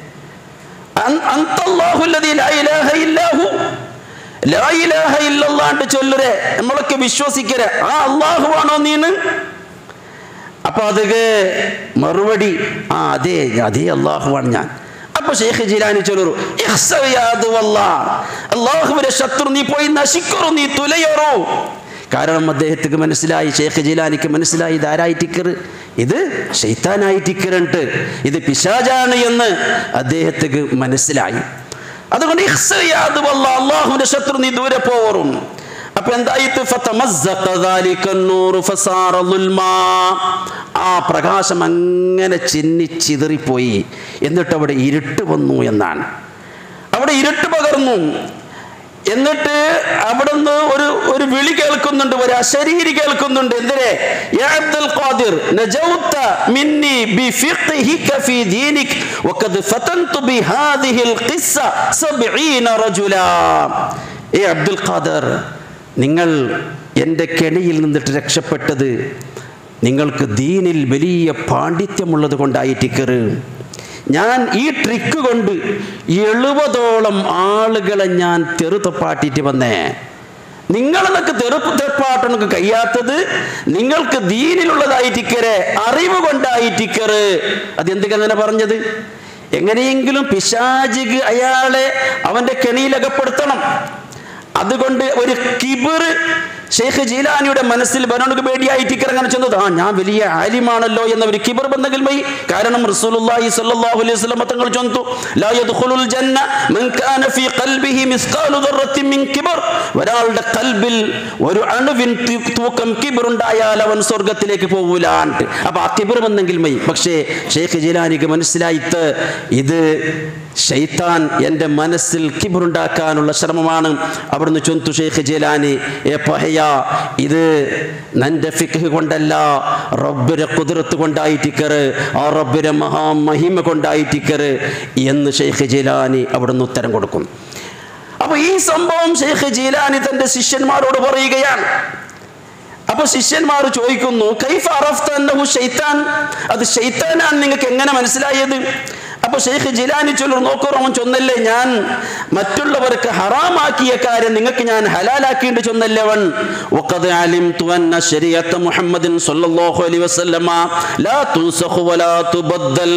അൻ- അന്തല്ലാഹു അല്ലദീ ലാ ഇലാഹ ഇല്ലാഹു ലാ ഇലാഹ ഇല്ലല്ലാണ്ട് ചൊല്ലുരെ നമ്മളൊക്കെ വിശ്വസിക്കരെ ആ അള്ളാഹുവാണോ നീന്ന് അപ്പൊ അതൊക്കെ മറുപടി ആ അതെ അതേ അള്ളാഹുവാണ് ഞാൻ അപ്പൊ ഷെയ്ഖ് ജിലാനി ചൊല്ലു അള്ളാഹുവിന്റെ ശത്രു നീ പോയി നശിക്കറു നീ തുലയറോ കാരണം അദ്ദേഹത്തിന് മനസ്സിലായി ഷെയ്ഖ് ജിലാനിക്ക് മനസ്സിലായി ഇതാരായി ടിക്കർ ഇത് ഷെയ്ത്താനായി ടിക്കറുണ്ട് ഇത് പിശാജാണ് എന്ന് അദ്ദേഹത്തിന് മനസ്സിലായി അതുകൊണ്ട് ഇഹ്സയാദ് വല്ലാ, അള്ളാഹുവിന്റെ ശത്രു നീ ദൂരെ പോറും അപ്പൊ എന്തായിട്ട് ഫതമസ്സഖ ذلك النور فصار ظلما. ആ പ്രകാശം അങ്ങനെ ചിന്നി ചിതറിപ്പോയി എന്നിട്ട് അവിടെ ഇരുട്ട് വന്നു എന്നാണ് അവിടെ ഇരുട്ട് പകർന്നു എന്നിട്ട് അവിടുന്ന് ഒരു ഒരു വിളി കേൾക്കുന്നുണ്ട് ഒരു അശരീരി കേൾക്കുന്നുണ്ട് എന്തിനെ യാ അബ്ദുൽ ഖാദിർ നജൗത മിന്നി ബിഫിഖ്ഹിക ഫീ ദീനിക് വഖദ് ഫതൻതു ബിഹാദിഹിൽ ഖിസ്സ 70 റജുലാ ഏ അബ്ദുൽ ഖാദർ നിങ്ങൾ എൻ്റെ കെണിയിൽ നിന്നിട്ട് രക്ഷപ്പെട്ടത് നിങ്ങൾക്ക് ദീനിൽ വലിയ പാണ്ഡിത്യമുള്ളത് കൊണ്ടായിട്ടിക്കറ് ഞാൻ ഈ ട്രിക്ക് കൊണ്ട് എഴുപതോളം ആളുകളെ ഞാൻ തെറുത്തപ്പാട്ടിട്ട് വന്നേ നിങ്ങളെന്നൊക്കെ തെറുപ്പ് തെപ്പാട്ടണക്ക് കഴിയാത്തത് നിങ്ങൾക്ക് ദീനിലുള്ളതായിട്ടിക്കരെ അറിവ് കൊണ്ടായിട്ടിക്കറ് അതെന്തൊക്കെ അങ്ങനെ പറഞ്ഞത് എങ്ങനെയെങ്കിലും പിശാചിക്ക് അയാളെ അവന്റെ കെണിയിലകപ്പെടുത്തണം അതുകൊണ്ട് ഒരു കിബിറ് ഷെയ്ഖ് ജീലാനിയുടെ മനസ്സിൽ ബനോണുക്ക് വേണ്ടിയായിട്ട് ഇറങ്ങാൻ ചെന്നത് ആ ഞാൻ വലിയ ആലിമാണല്ലോ എന്ന ഒരു കിബർ ബന്ധത്തിൽ പോയി കാരണം റസൂലുള്ളാഹി സ്വല്ലല്ലാഹു അലൈഹി വസല്ലം തങ്ങൾ ചൊന്തു ലാ യദ്ഖുലുൽ ജന്ന മൻ കാന ഫീ ഖൽബിഹി മിസ്കാലു ദർറത്തിൻ മിൻ കിബർ ഒരാളുടെ കൽബിൽ ഒരു അണുവിൻ തു- തൂക്കം കിബർ ഉണ്ടായാൽ അവൻ സ്വർഗത്തിലേക്ക് പോകൂലാണ്ട് അപ്പൊ ആ കിബർ വന്നെങ്കിൽ മൈ പക്ഷേ ഷെയ്ഖ് ജീലാനിക്ക് മനസ്സിലായിട്ട് ഇത് ഷെയ്ത്താൻ എൻ്റെ മനസ്സിൽ കിബറുണ്ടാക്കാനുള്ള ശ്രമമാണ് അവിടുന്ന് ചൊന്തു ഷെയ്ഖ് ജലാനി ഏ പഹയ ഇത് നന്റെ ഫിഖ് കൊണ്ടല്ല റബ്ബിരെ കുതിരത്ത് കൊണ്ടായിട്ടിക്കറ് ആ റബ്ബിരെ മഹാമഹിമ കൊണ്ടായിട്ടിക്കറ് എന്ന് ഷെയ്ഖ് ജലാനി അവിടുന്ന് ഉത്തരം കൊടുക്കും അപ്പൊ ഈ സംഭവം ഷെയ്ഖ് ജീലാനി തന്റെ ശിഷ്യന്മാരോട് പറയുകയാണ് അപ്പൊ ശിഷ്യന്മാർ ചോദിക്കുന്നു കൈഫ അറഫ്ത അന്നഹു ഷൈത്താൻ അത് ഷൈത്താനാണ് നിങ്ങൾക്ക് എങ്ങനെ മനസ്സിലായത് അപ്പൊ ഷെയ്ഖ് ജിലാനി ചൊല്ലു നോക്കൂ അവൻ ചൊന്നല്ലേ ഞാൻ മറ്റുള്ളവർക്ക് ഹറാമാക്കിയ കാര്യം നിങ്ങൾക്ക് ഞാൻ ഹലാലാക്കിയിട്ട് ചൊന്നല്ലേ അവൻ വഖദ് അലിംതു അന്ന ശരീഅത്ത മുഹമ്മദിൻ സ്വല്ലല്ലാഹു അലൈഹി വസല്ലമ ലാ തുൻസഖു വലാ തുബദ്ദൽ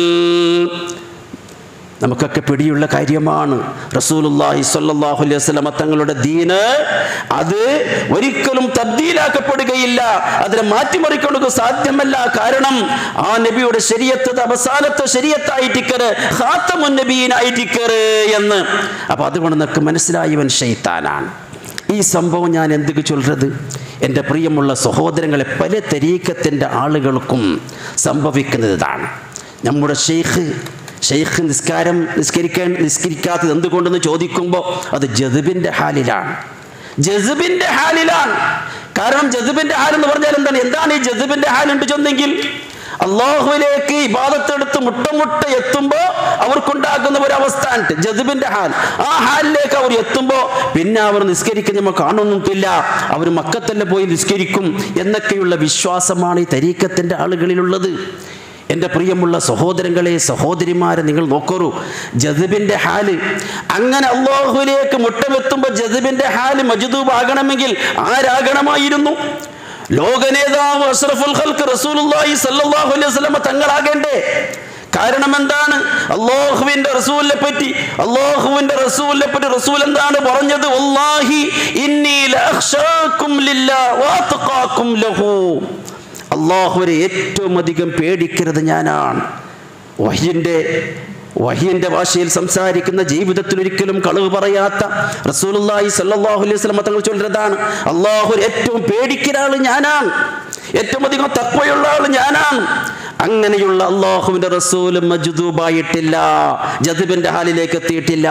നമുക്കൊക്കെ പിടിയുള്ള കാര്യമാണ് റസൂലുള്ളാഹി സ്വല്ലല്ലാഹു അലൈഹി വസല്ലമ തങ്ങളുടെ ദീന് അത് ഒരിക്കലും തബ്ദീലാക്കപ്പെടുകയില്ല അതിനെ മാറ്റിമറിക്കൊടുക്കുക സാധ്യമല്ല കാരണം ആ നബിയുടെ ശരീരത്ത് അവസാനത്തെ ശരീരത്തായിട്ടിക്കറ് ഖാത്തമുൻ നബീനായിട്ടിക്കറ് എന്ന് അപ്പൊ അതുകൊണ്ട് നമുക്ക് മനസ്സിലായി ഇവൻ ഷെയ്ത്താനാണ് ഈ സംഭവം ഞാൻ എന്തൊക്കെ ചൊല്ലത് എൻ്റെ പ്രിയമുള്ള സഹോദരങ്ങളെ പല തെരീക്കത്തിൻ്റെ ആളുകൾക്കും സംഭവിക്കുന്നത് ഇതാണ് നമ്മുടെ ഷെയ്ഖ് ഷെയ്ഖ് നിസ്കാരം നിസ്കരിക്കാൻ നിസ്കരിക്കാത്തത് എന്തുകൊണ്ടെന്ന് ചോദിക്കുമ്പോൾ അത് ജതുബിൻ്റെ ഹാലിലാണ് ജസുബിന്റെ ഹാലിലാണ് കാരണം ജസുബിന്റെ ഹാൽ എന്ന് പറഞ്ഞാൽ എന്താണ് എന്താണ് ഈ ജസുബിന്റെ ഹാൽ ഉണ്ട് ചെന്നെങ്കിൽ അള്ളാഹുവിലേക്ക് ഇബാദത്തെടുത്ത് മുട്ടമുട്ട എത്തുമ്പോൾ അവർക്കുണ്ടാകുന്ന ഒരു അവസ്ഥ ഉണ്ട് ജസുബിന്റെ ഹാൽ ആ ഹാലിലേക്ക് അവർ എത്തുമ്പോൾ പിന്നെ അവർ നിസ്കരിക്കുന്ന നമ്മൾ കാണുന്നില്ല അവർ മക്കത്തന്നെ പോയി നിസ്കരിക്കും എന്നൊക്കെയുള്ള വിശ്വാസമാണ് ഈ തരീക്കത്തിന്റെ ആളുകളിലുള്ളത് എൻ്റെ പ്രിയമുള്ള സഹോദരങ്ങളെ സഹോദരിമാരെ നിങ്ങൾ നോക്കൂ ജതുബിൻ്റെ ഹാല് അങ്ങനെ അള്ളാഹുലേക്ക് മുട്ടമെത്തുമ്പോൾ ജതുബിൻ്റെ ഹാല് മജുദൂബ് ആകണമെങ്കിൽ ആരാകണമായിരുന്നു ലോക നേതാവ് അഷ്റഫുൽ ഖൽക്ക് റസൂലുള്ളാഹി സല്ലല്ലാഹു അലൈഹി വസല്ലമ തങ്ങളാകേണ്ടേ കാരണം എന്താണ് അള്ളാഹുവിന്റെ റസൂലിനെ പറ്റി അള്ളാഹുവിന്റെ റസൂലിനെ പറ്റി റസൂൽ എന്താണ് പറഞ്ഞത് വല്ലാഹി ഇന്നി ലഅഖ്ശാകും ലില്ലാഹ് വഅത്ഖാകും ലഹു അള്ളാഹുവിനെ ഏറ്റവും അധികം പേടിക്കരുത് ഞാനാണ് വഹ്യൻ്റെ വഹ്യൻ്റെ ഭാഷയിൽ സംസാരിക്കുന്ന ജീവിതത്തിൽ ഒരിക്കലും കളവ് പറയാത്ത റസൂലുള്ളാഹി സല്ലല്ലാഹു അലൈഹി വസല്ലം തങ്ങൾ ചൊല്ലുന്നതാണ് അള്ളാഹു ഏറ്റവും പേടിക്കുന്ന ആൾ ഞാനാണ് ഏറ്റവും അധികം തക്വയുള്ള ആൾ ഞാനാണ് അങ്ങനെയുള്ള അള്ളാഹുവിൻ്റെ റസൂൽ മജുദൂബായിട്ടില്ല ജദുബിൻ്റെ ഹാലിലേക്ക് എത്തിയിട്ടില്ല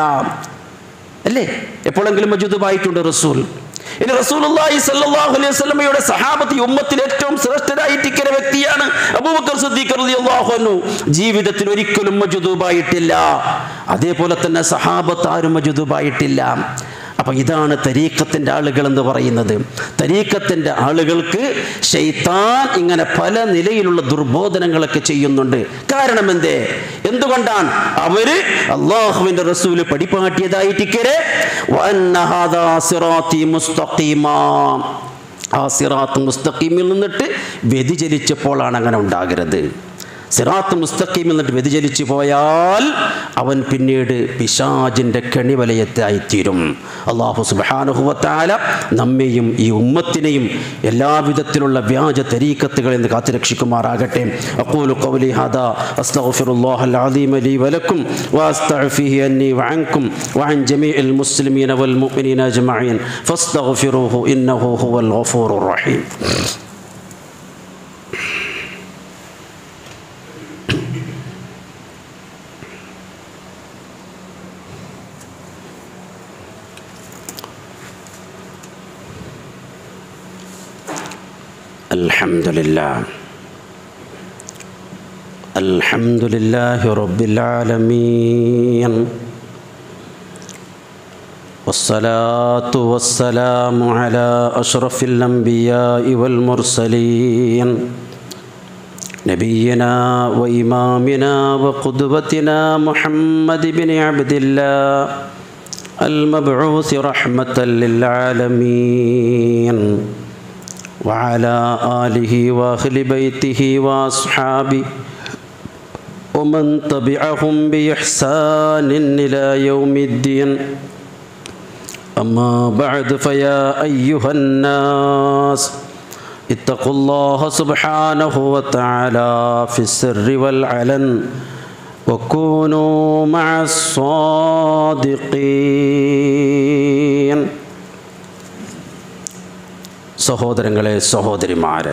അല്ലേ എപ്പോഴെങ്കിലും മജുദുബായിട്ടുണ്ട് റസൂൽ ഇനി റസൂലുള്ളാഹി സ്വല്ലല്ലാഹു അലൈഹി വസല്ലമയുടെ സഹാബത്ത് ഈ ഉമ്മത്തിൽ ഏറ്റവും ശ്രേഷ്ഠരായിട്ടിരിക്കുന്ന വ്യക്തിയാണ് അബൂബക്കർ സിദ്ദീഖ് റളിയല്ലാഹു അൻഹു ജീവിതത്തിൽ ഒരിക്കലും മജുദൂബായിട്ടില്ല അതേപോലെ തന്നെ സഹാബത്ത് ആരും മജുദൂബായിട്ടില്ല അപ്പൊ ഇതാണ് തരീക്കത്തിൻ്റെ ആളുകൾ എന്ന് പറയുന്നത് തരീക്കത്തിൻ്റെ ആളുകൾക്ക് ഷെയ്ത്താൻ ഇങ്ങനെ പല നിലയിലുള്ള ദുർബോധനങ്ങളൊക്കെ ചെയ്യുന്നുണ്ട് കാരണം എന്തേ എന്തുകൊണ്ടാണ് അവര് അള്ളാഹുവിന്റെ റസൂല് പടിപ്പാട്ടിയതായിട്ടിക്കരെ ആ സിറാത്ത് മുസ്തഖീമിൽ നിന്നിട്ട് വ്യതിചലിച്ചപ്പോഴാണ് അങ്ങനെ ഉണ്ടാകരുത് സിറാത്ത് മുസ്തഖീമിൽ നിന്നിട്ട് വ്യതിചലിച്ചു പോയാൽ അവൻ പിന്നീട് പിശാജിൻ്റെ കെണിവലയത്തായിത്തീരും അള്ളാഹു സുബാനുഹുവത്താല നമ്മെയും ഈ ഉമ്മത്തിനെയും എല്ലാവിധത്തിലുള്ള വ്യാജ തരീക്കത്തുകളിൽ നിന്ന് കാത്തുരക്ഷിക്കുമാറാകട്ടെ അക്കൂലു قولي هذا أستغفر الله العظيم لي ولكم وأستعفيه أني وعنكم وعن جميع المسلمين والمؤمنين أجمعين فاستغفروه إنه هو الغفور الرحيم الحمد لله الحمد لله رب العالمين والصلاة والسلام على أشرف الأنبياء والمرسلين نبينا وإمامنا وقدوتنا محمد بن عبد الله المبعوث رحمة للعالمين وعلى آله وأهل بيته وأصحابه ومن تبعهم بإحسان إلى يوم الدين أما بعد فيا أيها الناس اتقوا الله سبحانه وتعالى في السر والعلن وكونوا مع الصادقين സഹോദരങ്ങളെ സഹോദരിമാരെ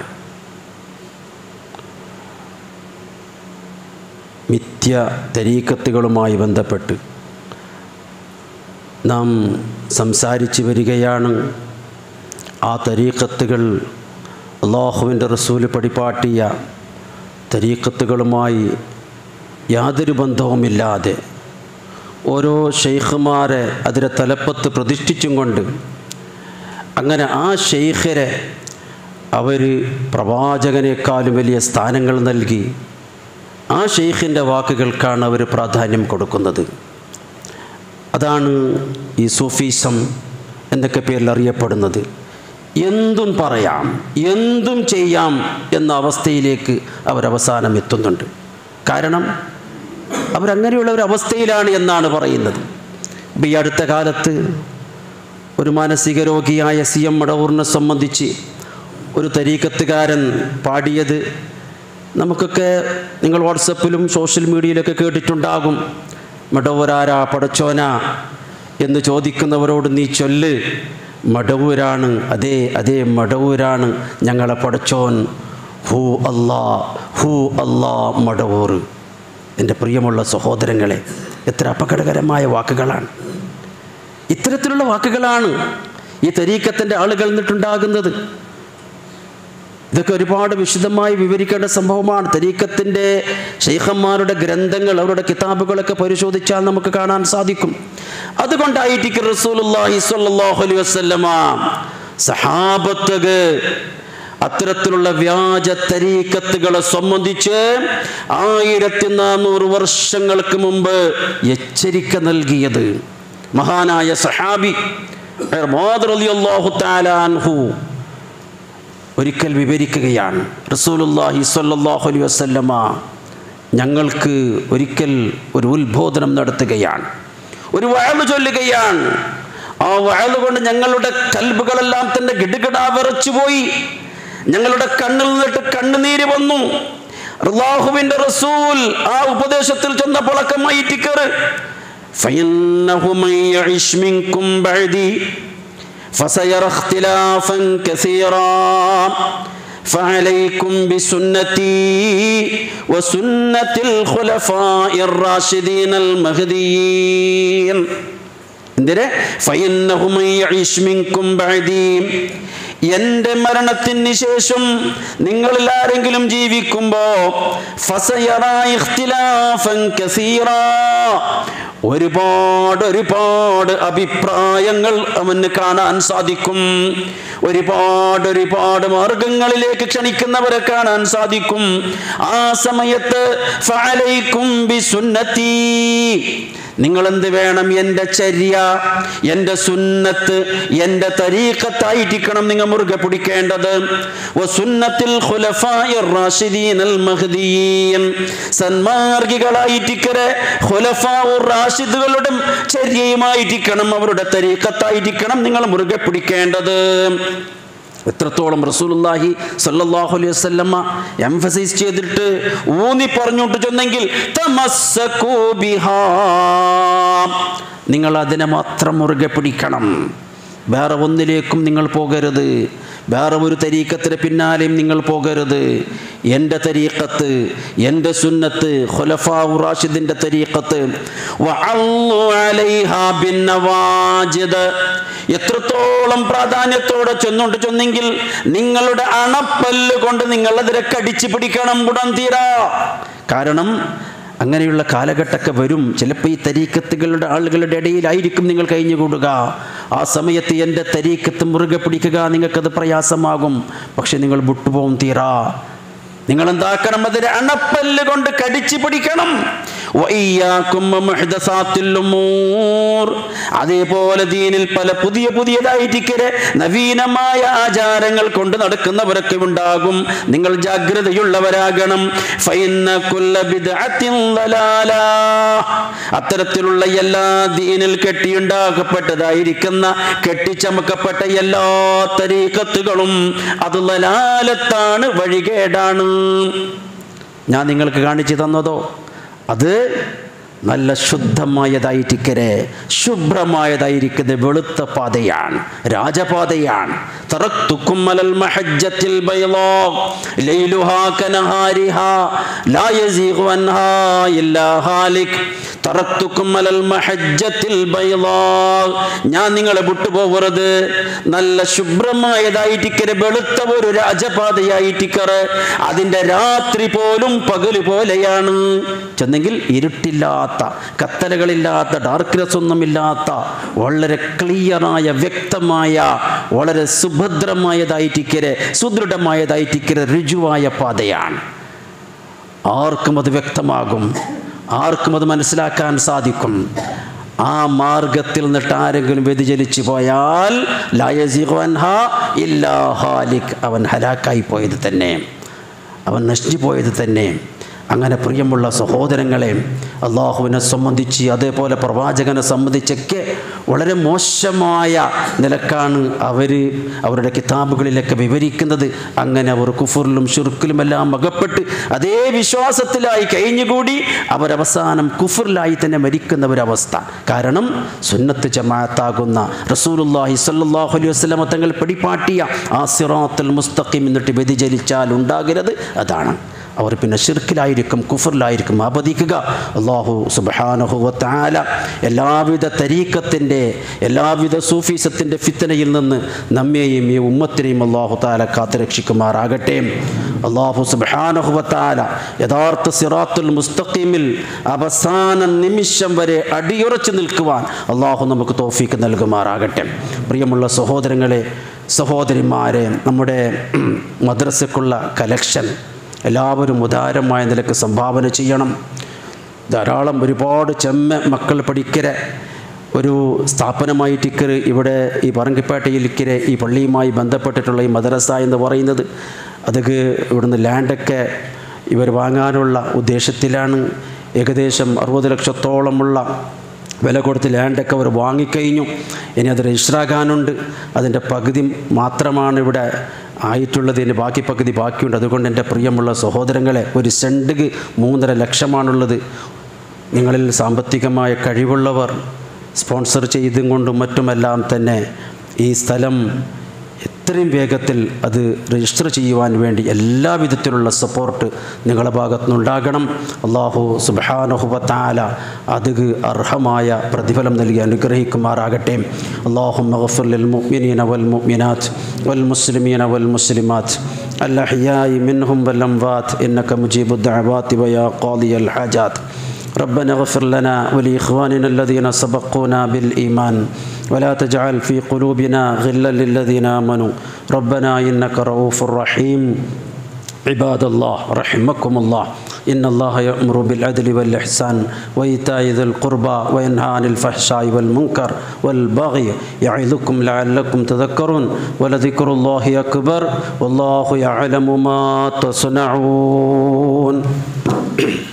മിഥ്യ തരീക്കത്തുകളുമായി ബന്ധപ്പെട്ട് നാം സംസാരിച്ചു വരികയാണ് ആ തരീക്കത്തുകൾ അള്ളാഹുവിൻ്റെ റസൂല് പടിപാട്ടിയ തരീക്കത്തുകളുമായി യാതൊരു ബന്ധവുമില്ലാതെ ഓരോ ഷെയ്ഖുമാരെ അതിൻ്റെ തലപ്പത്ത് പ്രതിഷ്ഠിച്ചും കൊണ്ട് അങ്ങനെ ആ ഷെയ്ഖരെ അവർ പ്രവാചകനേക്കാളും വലിയ സ്ഥാനങ്ങൾ നൽകി ആ ഷെയ്ഖിൻ്റെ വാക്കുകൾക്കാണ് അവർ പ്രാധാന്യം കൊടുക്കുന്നത് അതാണ് ഈ സൂഫീസം എന്നൊക്കെ പേരിൽ അറിയപ്പെടുന്നത് എന്തും പറയാം എന്തും ചെയ്യാം എന്ന അവസ്ഥയിലേക്ക് അവരവസാനം എത്തുന്നുണ്ട് കാരണം അവരങ്ങനെയുള്ള ഒരു അവസ്ഥയിലാണ് എന്നാണ് പറയുന്നത് ഇപ്പം ഈ അടുത്ത കാലത്ത് ഒരു മാനസിക രോഗിയായ സി എം മടവൂറിനെ സംബന്ധിച്ച് ഒരു തരീക്കത്തുകാരൻ പാടിയത് നമുക്കൊക്കെ നിങ്ങൾ വാട്സപ്പിലും സോഷ്യൽ മീഡിയയിലൊക്കെ കേട്ടിട്ടുണ്ടാകും മടവൂരാരാ പടച്ചോന എന്ന് ചോദിക്കുന്നവരോട് നീ ചൊല്ല് മടവൂരാണ് അതേ അതേ മടവൂരാണ് ഞങ്ങളെ പടച്ചോൻ ഹൂ അല്ലാ ഹൂ അല്ലാ മടവൂർ എൻ്റെ പ്രിയമുള്ള സഹോദരങ്ങളെ എത്ര അപകടകരമായ വാക്കുകളാണ് ഇത്തരത്തിലുള്ള വാക്കുകളാണ് ഈ തരീക്കത്തിൻ്റെ ആളുകൾ നിന്നിട്ടുണ്ടാകുന്നത് ഇതൊക്കെ ഒരുപാട് വിശദമായി വിവരിക്കേണ്ട സംഭവമാണ് തരീക്കത്തിൻ്റെ ഷെയ്ഖന്മാരുടെ ഗ്രന്ഥങ്ങൾ അവരുടെ കിതാബുകളൊക്കെ പരിശോധിച്ചാൽ നമുക്ക് കാണാൻ സാധിക്കും അതുകൊണ്ടായിട്ട് റസൂലുള്ളാഹി സ്വല്ലല്ലാഹു അലൈഹി വസല്ലമ സഹാബത്തുക അത്തരത്തിലുള്ള വ്യാജ തരീക്കത്തുകളെ സംബന്ധിച്ച് ആയിരത്തി നാനൂറ് വർഷങ്ങൾക്ക് മുമ്പ് എച്ചരിക്ക നൽകിയത് മഹാനായ സഹാബി അൻഹു ഒരിക്കൽ വിവരിക്കുകയാണ് റസൂലുല്ലാഹി സ്വല്ലല്ലാഹു അലൈഹി വസല്ലമ ഞങ്ങൾക്ക് ഒരിക്കൽ ഒരു ഉത്ബോധനം നടത്തുകയാണ് ഒരു വഴവ് ചൊല്ലുകയാണ് ആ വഴവ് കൊണ്ട് ഞങ്ങളുടെ കൽബുകളെല്ലാം തന്നെ ഗിടുകിടാ വിറച്ചുപോയി ഞങ്ങളുടെ കണ്ണിൽ നിന്നിട്ട് കണ്ണുനീര് വന്നു അള്ളാഹുവിന്റെ റസൂൽ ആ ഉപദേശത്തിൽ ചെന്നപ്പോൾ മൈറ്റിക്കറ് فإنه من يعش منكم بعدي فسيرى اختلافا كثيرا فعليكم بسنتي وسنة الخلفاء الراشدين المهديين എന്തിന് ഫൈന്നഹു മൻ യഈശ് മിൻകും ബഅദി എൻ്റെ മരണത്തിന് ശേഷം നിങ്ങളിൽ ആരെങ്കിലും ജീവിക്കുമ്പോ ഫസയറാ ഇഖ്തിലാഫൻ കസീറാ ഒരുപാട് ഒരുപാട് അഭിപ്രായങ്ങൾ അവന് കാണാൻ സാധിക്കും ഒരുപാട് ഒരുപാട് മാർഗങ്ങളിലേക്ക് ക്ഷണിക്കുന്നവരെ കാണാൻ സാധിക്കും ആ സമയത്ത് ഫഅലൈക്കും ബിസുന്നത്തി നിങ്ങൾ എന്ത് വേണം എൻ്റെ ചര്യ എൻ്റെ സുന്നത്ത് എൻ്റെ തരീക്കത്തായിരിക്കണം നിങ്ങൾ മുറുകെ പിടിക്കേണ്ടത് വസുന്നത്തിൽ ഖുലഫായിർ റാഷിദീനൽ മഹ്ദിയീൻ സന്മാർഗികളായിരിക്കരെ ഖുലഫാഉർ റാഷിദുകളുടെ ചര്യയുമായിരിക്കണം അവരുടെ തരീക്കത്തായിരിക്കണം നിങ്ങൾ മുറുകെ പിടിക്കേണ്ടത് എത്രത്തോളം റസൂലുല്ലാഹി സല്ലല്ലാഹു അലൈഹി വസല്ലമ എംഫസൈസ് ചെയ്തിട്ട് ഊന്നി പറഞ്ഞോട്ട് ചെന്നെങ്കിൽ തമസ്സകൂ ബിഹാ നിങ്ങൾ അതിനെ മാത്രം മുറുകെ പിടിക്കണം വേറെ ഒന്നിലേക്കും നിങ്ങൾ പോകരുത് വേറെ ഒരു തരീക്കത്തിന് പിന്നാലെയും നിങ്ങൾ പോകരുത് എൻ്റെ തരീക്കത്ത് എൻ്റെ സുന്നത്ത് ഖുലഫാഉ റാഷിദിൻ്റെ തരീക്കത്ത് വഅള്ളു അലൈഹാ ബിന്നവാജിദ് എത്രത്തോളം പ്രാധാന്യത്തോടെ ചെന്നുകൊണ്ട് ചെന്നെങ്കിൽ നിങ്ങളുടെ അണപ്പല്ല് കൊണ്ട് നിങ്ങളതിരെ കടിച്ചു പിടിക്കണം ഉടൻ തീരാ കാരണം അങ്ങനെയുള്ള കാലഘട്ടമൊക്കെ വരും ചിലപ്പോൾ ഈ തരീക്കത്തുകളുടെ ആളുകളുടെ ഇടയിലായിരിക്കും നിങ്ങൾ കഴിഞ്ഞുകൂടുക ആ സമയത്ത് എൻ്റെ തരീക്കത്ത് മുറുകെ പിടിക്കുക നിങ്ങൾക്കത് പ്രയാസമാകും പക്ഷെ നിങ്ങൾ വിട്ടുപോകും തീരാ നിങ്ങൾ എന്താക്കണം അതിന് അണപ്പല്ല് കൊണ്ട് കടിച്ചു പിടിക്കണം വയ്യാക്കും മുഹ്ദസാത്തുൽ ഉമൂർ. അതേപോലെ ദീനിൽ പല പുതിയ പുതിയതായിട്ടിക്കരെ നവീനമായ ആചാരങ്ങൾ കൊണ്ട് നടക്കുന്നവരൊക്കെ ഉണ്ടാകും നിങ്ങൾ ജാഗ്രതയുള്ളവരാകണം ഫൈന്ന കുല്ല ബിദ്അത്തിൻ ളലാല. അത്തരത്തിലുള്ള എല്ലാ ദീനിൽ കെട്ടിയുണ്ടാക്കപ്പെട്ടതായിരിക്കുന്ന കെട്ടിച്ചമക്കപ്പെട്ട എല്ലാ തരീക്കത്തുകളും അത് ലലാലത്താണ് വഴികേടാണ് ഞാൻ നിങ്ങൾക്ക് കാണിച്ചു തന്നതോ അത് നല്ല ശുദ്ധമായതായിരിക്കരെ ശുഭ്രമായതായിരിക്കുന്ന വെളുത്ത പാതയാണ് രാജപാതയാണ് തറക്തുക്കും അലൽ മഹജ്ജത്തിൽ ബൈളാ ലൈലുഹാ കനഹാരിഹാ ലാ യസീഗു അൻഹാ ഇല്ലാ ഹാലിക് തറക്തുക്കും അലൽ മഹജ്ജത്തിൽ ബൈളാ ഞാൻ നിങ്ങളെ വിട്ടുപോകരുത് നല്ല ശുഭ്രമായതായിട്ടിക്കരെ വെളുത്ത ഒരു രാജപാതയായിട്ടിക്കറ് അതിൻ്റെ രാത്രി പോലും പകല് പോലെയാണ് ചെന്നെങ്കിൽ ഇരുട്ടില്ലാത്ത കത്തലകളില്ലാത്ത ഡാർക്ക്നെസ് ഒന്നുമില്ലാത്ത വളരെ ക്ലിയറായ വ്യക്തമായ വളരെ സുഭദ്രമായതായിട്ടിക്കരെ സുദൃഢമായതായിട്ടിക്കരെ രുജുവായ പാതയാണ് ആർക്കും അത് വ്യക്തമാകും ആർക്കും അത് മനസ്സിലാക്കാൻ സാധിക്കും ആ മാർഗത്തിൽ നിന്നിട്ട് ആരെങ്കിലും വ്യതിചലിച്ചു പോയാൽ ലായസിഖു അൻഹാ ഇല്ലാ ഹാലിക് അവൻ ഹലാക്കായി പോയത് തന്നെ അവൻ നശിച്ചു പോയത് തന്നെ അങ്ങനെ പ്രിയമുള്ള സഹോദരങ്ങളെ അള്ളാഹുവിനെ സംബന്ധിച്ച് അതേപോലെ പ്രവാചകനെ സംബന്ധിച്ചൊക്കെ വളരെ മോശമായ നിലക്കാണ് അവർ അവരുടെ കിതാബുകളിലൊക്കെ വിവരിക്കുന്നത് അങ്ങനെ അവർ കുഫറിലും ഷുർക്കിലുമെല്ലാം അകപ്പെട്ട് അതേ വിശ്വാസത്തിലായി കഴിഞ്ഞുകൂടി അവരവസാനം കുഫറിലായി തന്നെ മരിക്കുന്ന ഒരവസ്ഥ കാരണം സുന്നത്ത് ജമാഅത്താകുന്ന റസൂലുല്ലാഹി സല്ലല്ലാഹു അലൈഹി വസല്ലമ തങ്ങൾ പിടിപ്പാട്ടിയ ആ സിറാത്തുൽ മുസ്തഖിം എന്നിട്ട് വ്യതിചലിച്ചാൽ ഉണ്ടാകരുത് അതാണ് അവർ പിന്നെ ഷിർക്കിലായിരിക്കും കുഫറിലായിരിക്കും അപതിക്കുക അള്ളാഹു സുബാനഹുവത്താല എല്ലാവിധ തരീക്കത്തിൻ്റെ എല്ലാവിധ സൂഫീസത്തിൻ്റെ ഫിത്തനയിൽ നിന്ന് നമ്മെയും ഈ ഉമ്മത്തിനെയും അള്ളാഹു താല കാത്തുരക്ഷിക്കുമാറാകട്ടെ അള്ളാഹു സുബാനഹുവത്താല യഥാർത്ഥ സിറാത്തുൽ മുസ്തഖീമിൽ അവസാന നിമിഷം വരെ അടിയുറച്ചു നിൽക്കുവാൻ അള്ളാഹു നമുക്ക് തോഫീക്ക് നൽകുമാറാകട്ടെ പ്രിയമുള്ള സഹോദരങ്ങളെ സഹോദരിമാരെ നമ്മുടെ മദ്രസക്കുള്ള കലക്ഷൻ എല്ലാവരും ഉദാരമായ നിലക്ക് സംഭാവന ചെയ്യണം ധാരാളം ഒരുപാട് ചെമ്മ മക്കൾ പഠിക്കര ഒരു സ്ഥാപനമായിട്ട് ഇക്കര് ഇവിടെ ഈ പറങ്കിപ്പേട്ടയിൽ ഇക്കരെ ഈ പള്ളിയുമായി ബന്ധപ്പെട്ടിട്ടുള്ള ഈ മദ്രസ എന്ന് പറയുന്നത് അതൊക്കെ ഇവിടുന്ന് ലാൻഡൊക്കെ ഇവർ വാങ്ങാനുള്ള ഉദ്ദേശത്തിലാണ് ഏകദേശം അറുപത് ലക്ഷത്തോളമുള്ള വില കൊടുത്ത് ലാൻഡൊക്കെ അവർ വാങ്ങിക്കഴിഞ്ഞു ഇനി അത് രജിസ്റ്ററാകാനുണ്ട് അതിൻ്റെ പകുതി മാത്രമാണ് ഇവിടെ ആയിട്ടുള്ളത് ഇനി ബാക്കി പകുതി ബാക്കിയുണ്ട് അതുകൊണ്ട് എൻ്റെ പ്രിയമുള്ള സഹോദരങ്ങളെ ഒരു സെൻറ്റ് മൂന്നര ലക്ഷമാണുള്ളത് നിങ്ങളിൽ സാമ്പത്തികമായ കഴിവുള്ളവർ സ്പോൺസർ ചെയ്തും കൊണ്ടും മറ്റുമെല്ലാം തന്നെ ഈ സ്ഥലം എത്രയും വേഗത്തിൽ അത് രജിസ്റ്റർ ചെയ്യുവാൻ വേണ്ടി എല്ലാ വിധത്തിലുള്ള സപ്പോർട്ട് നിങ്ങളുടെ ഭാഗത്തുനിന്നുണ്ടാകണം അള്ളാഹു സുബാനഹുബത്താല അത് അർഹമായ പ്രതിഫലം നൽകി അനുഗ്രഹിക്കുമാറാകട്ടെ അള്ളാഹു മഹഫുൽ മുഅ്മിനീന വൽ മുഅ്മിനാത്ത് വൽ മുസ്ലിമീന വൽ മുസ്ലിമാത്ത് الأحياء منهم والأموات إنك مجيب الدعوات ويا قاضي الحاجات ربنا اغفر لنا ولإخواننا الذين سبقونا بالإيمان ولا تجعل في قلوبنا غلا للذين آمنوا ربنا إنك رؤوف رحيم عباد الله رحمكم الله إن الله يأمر بالعدل والإحسان وإيتاء ذي القربى وينهى عن الفحشاء والمنكر والبغي يعظكم لعلكم تذكرون ولذكر الله أكبر والله يعلم ما تصنعون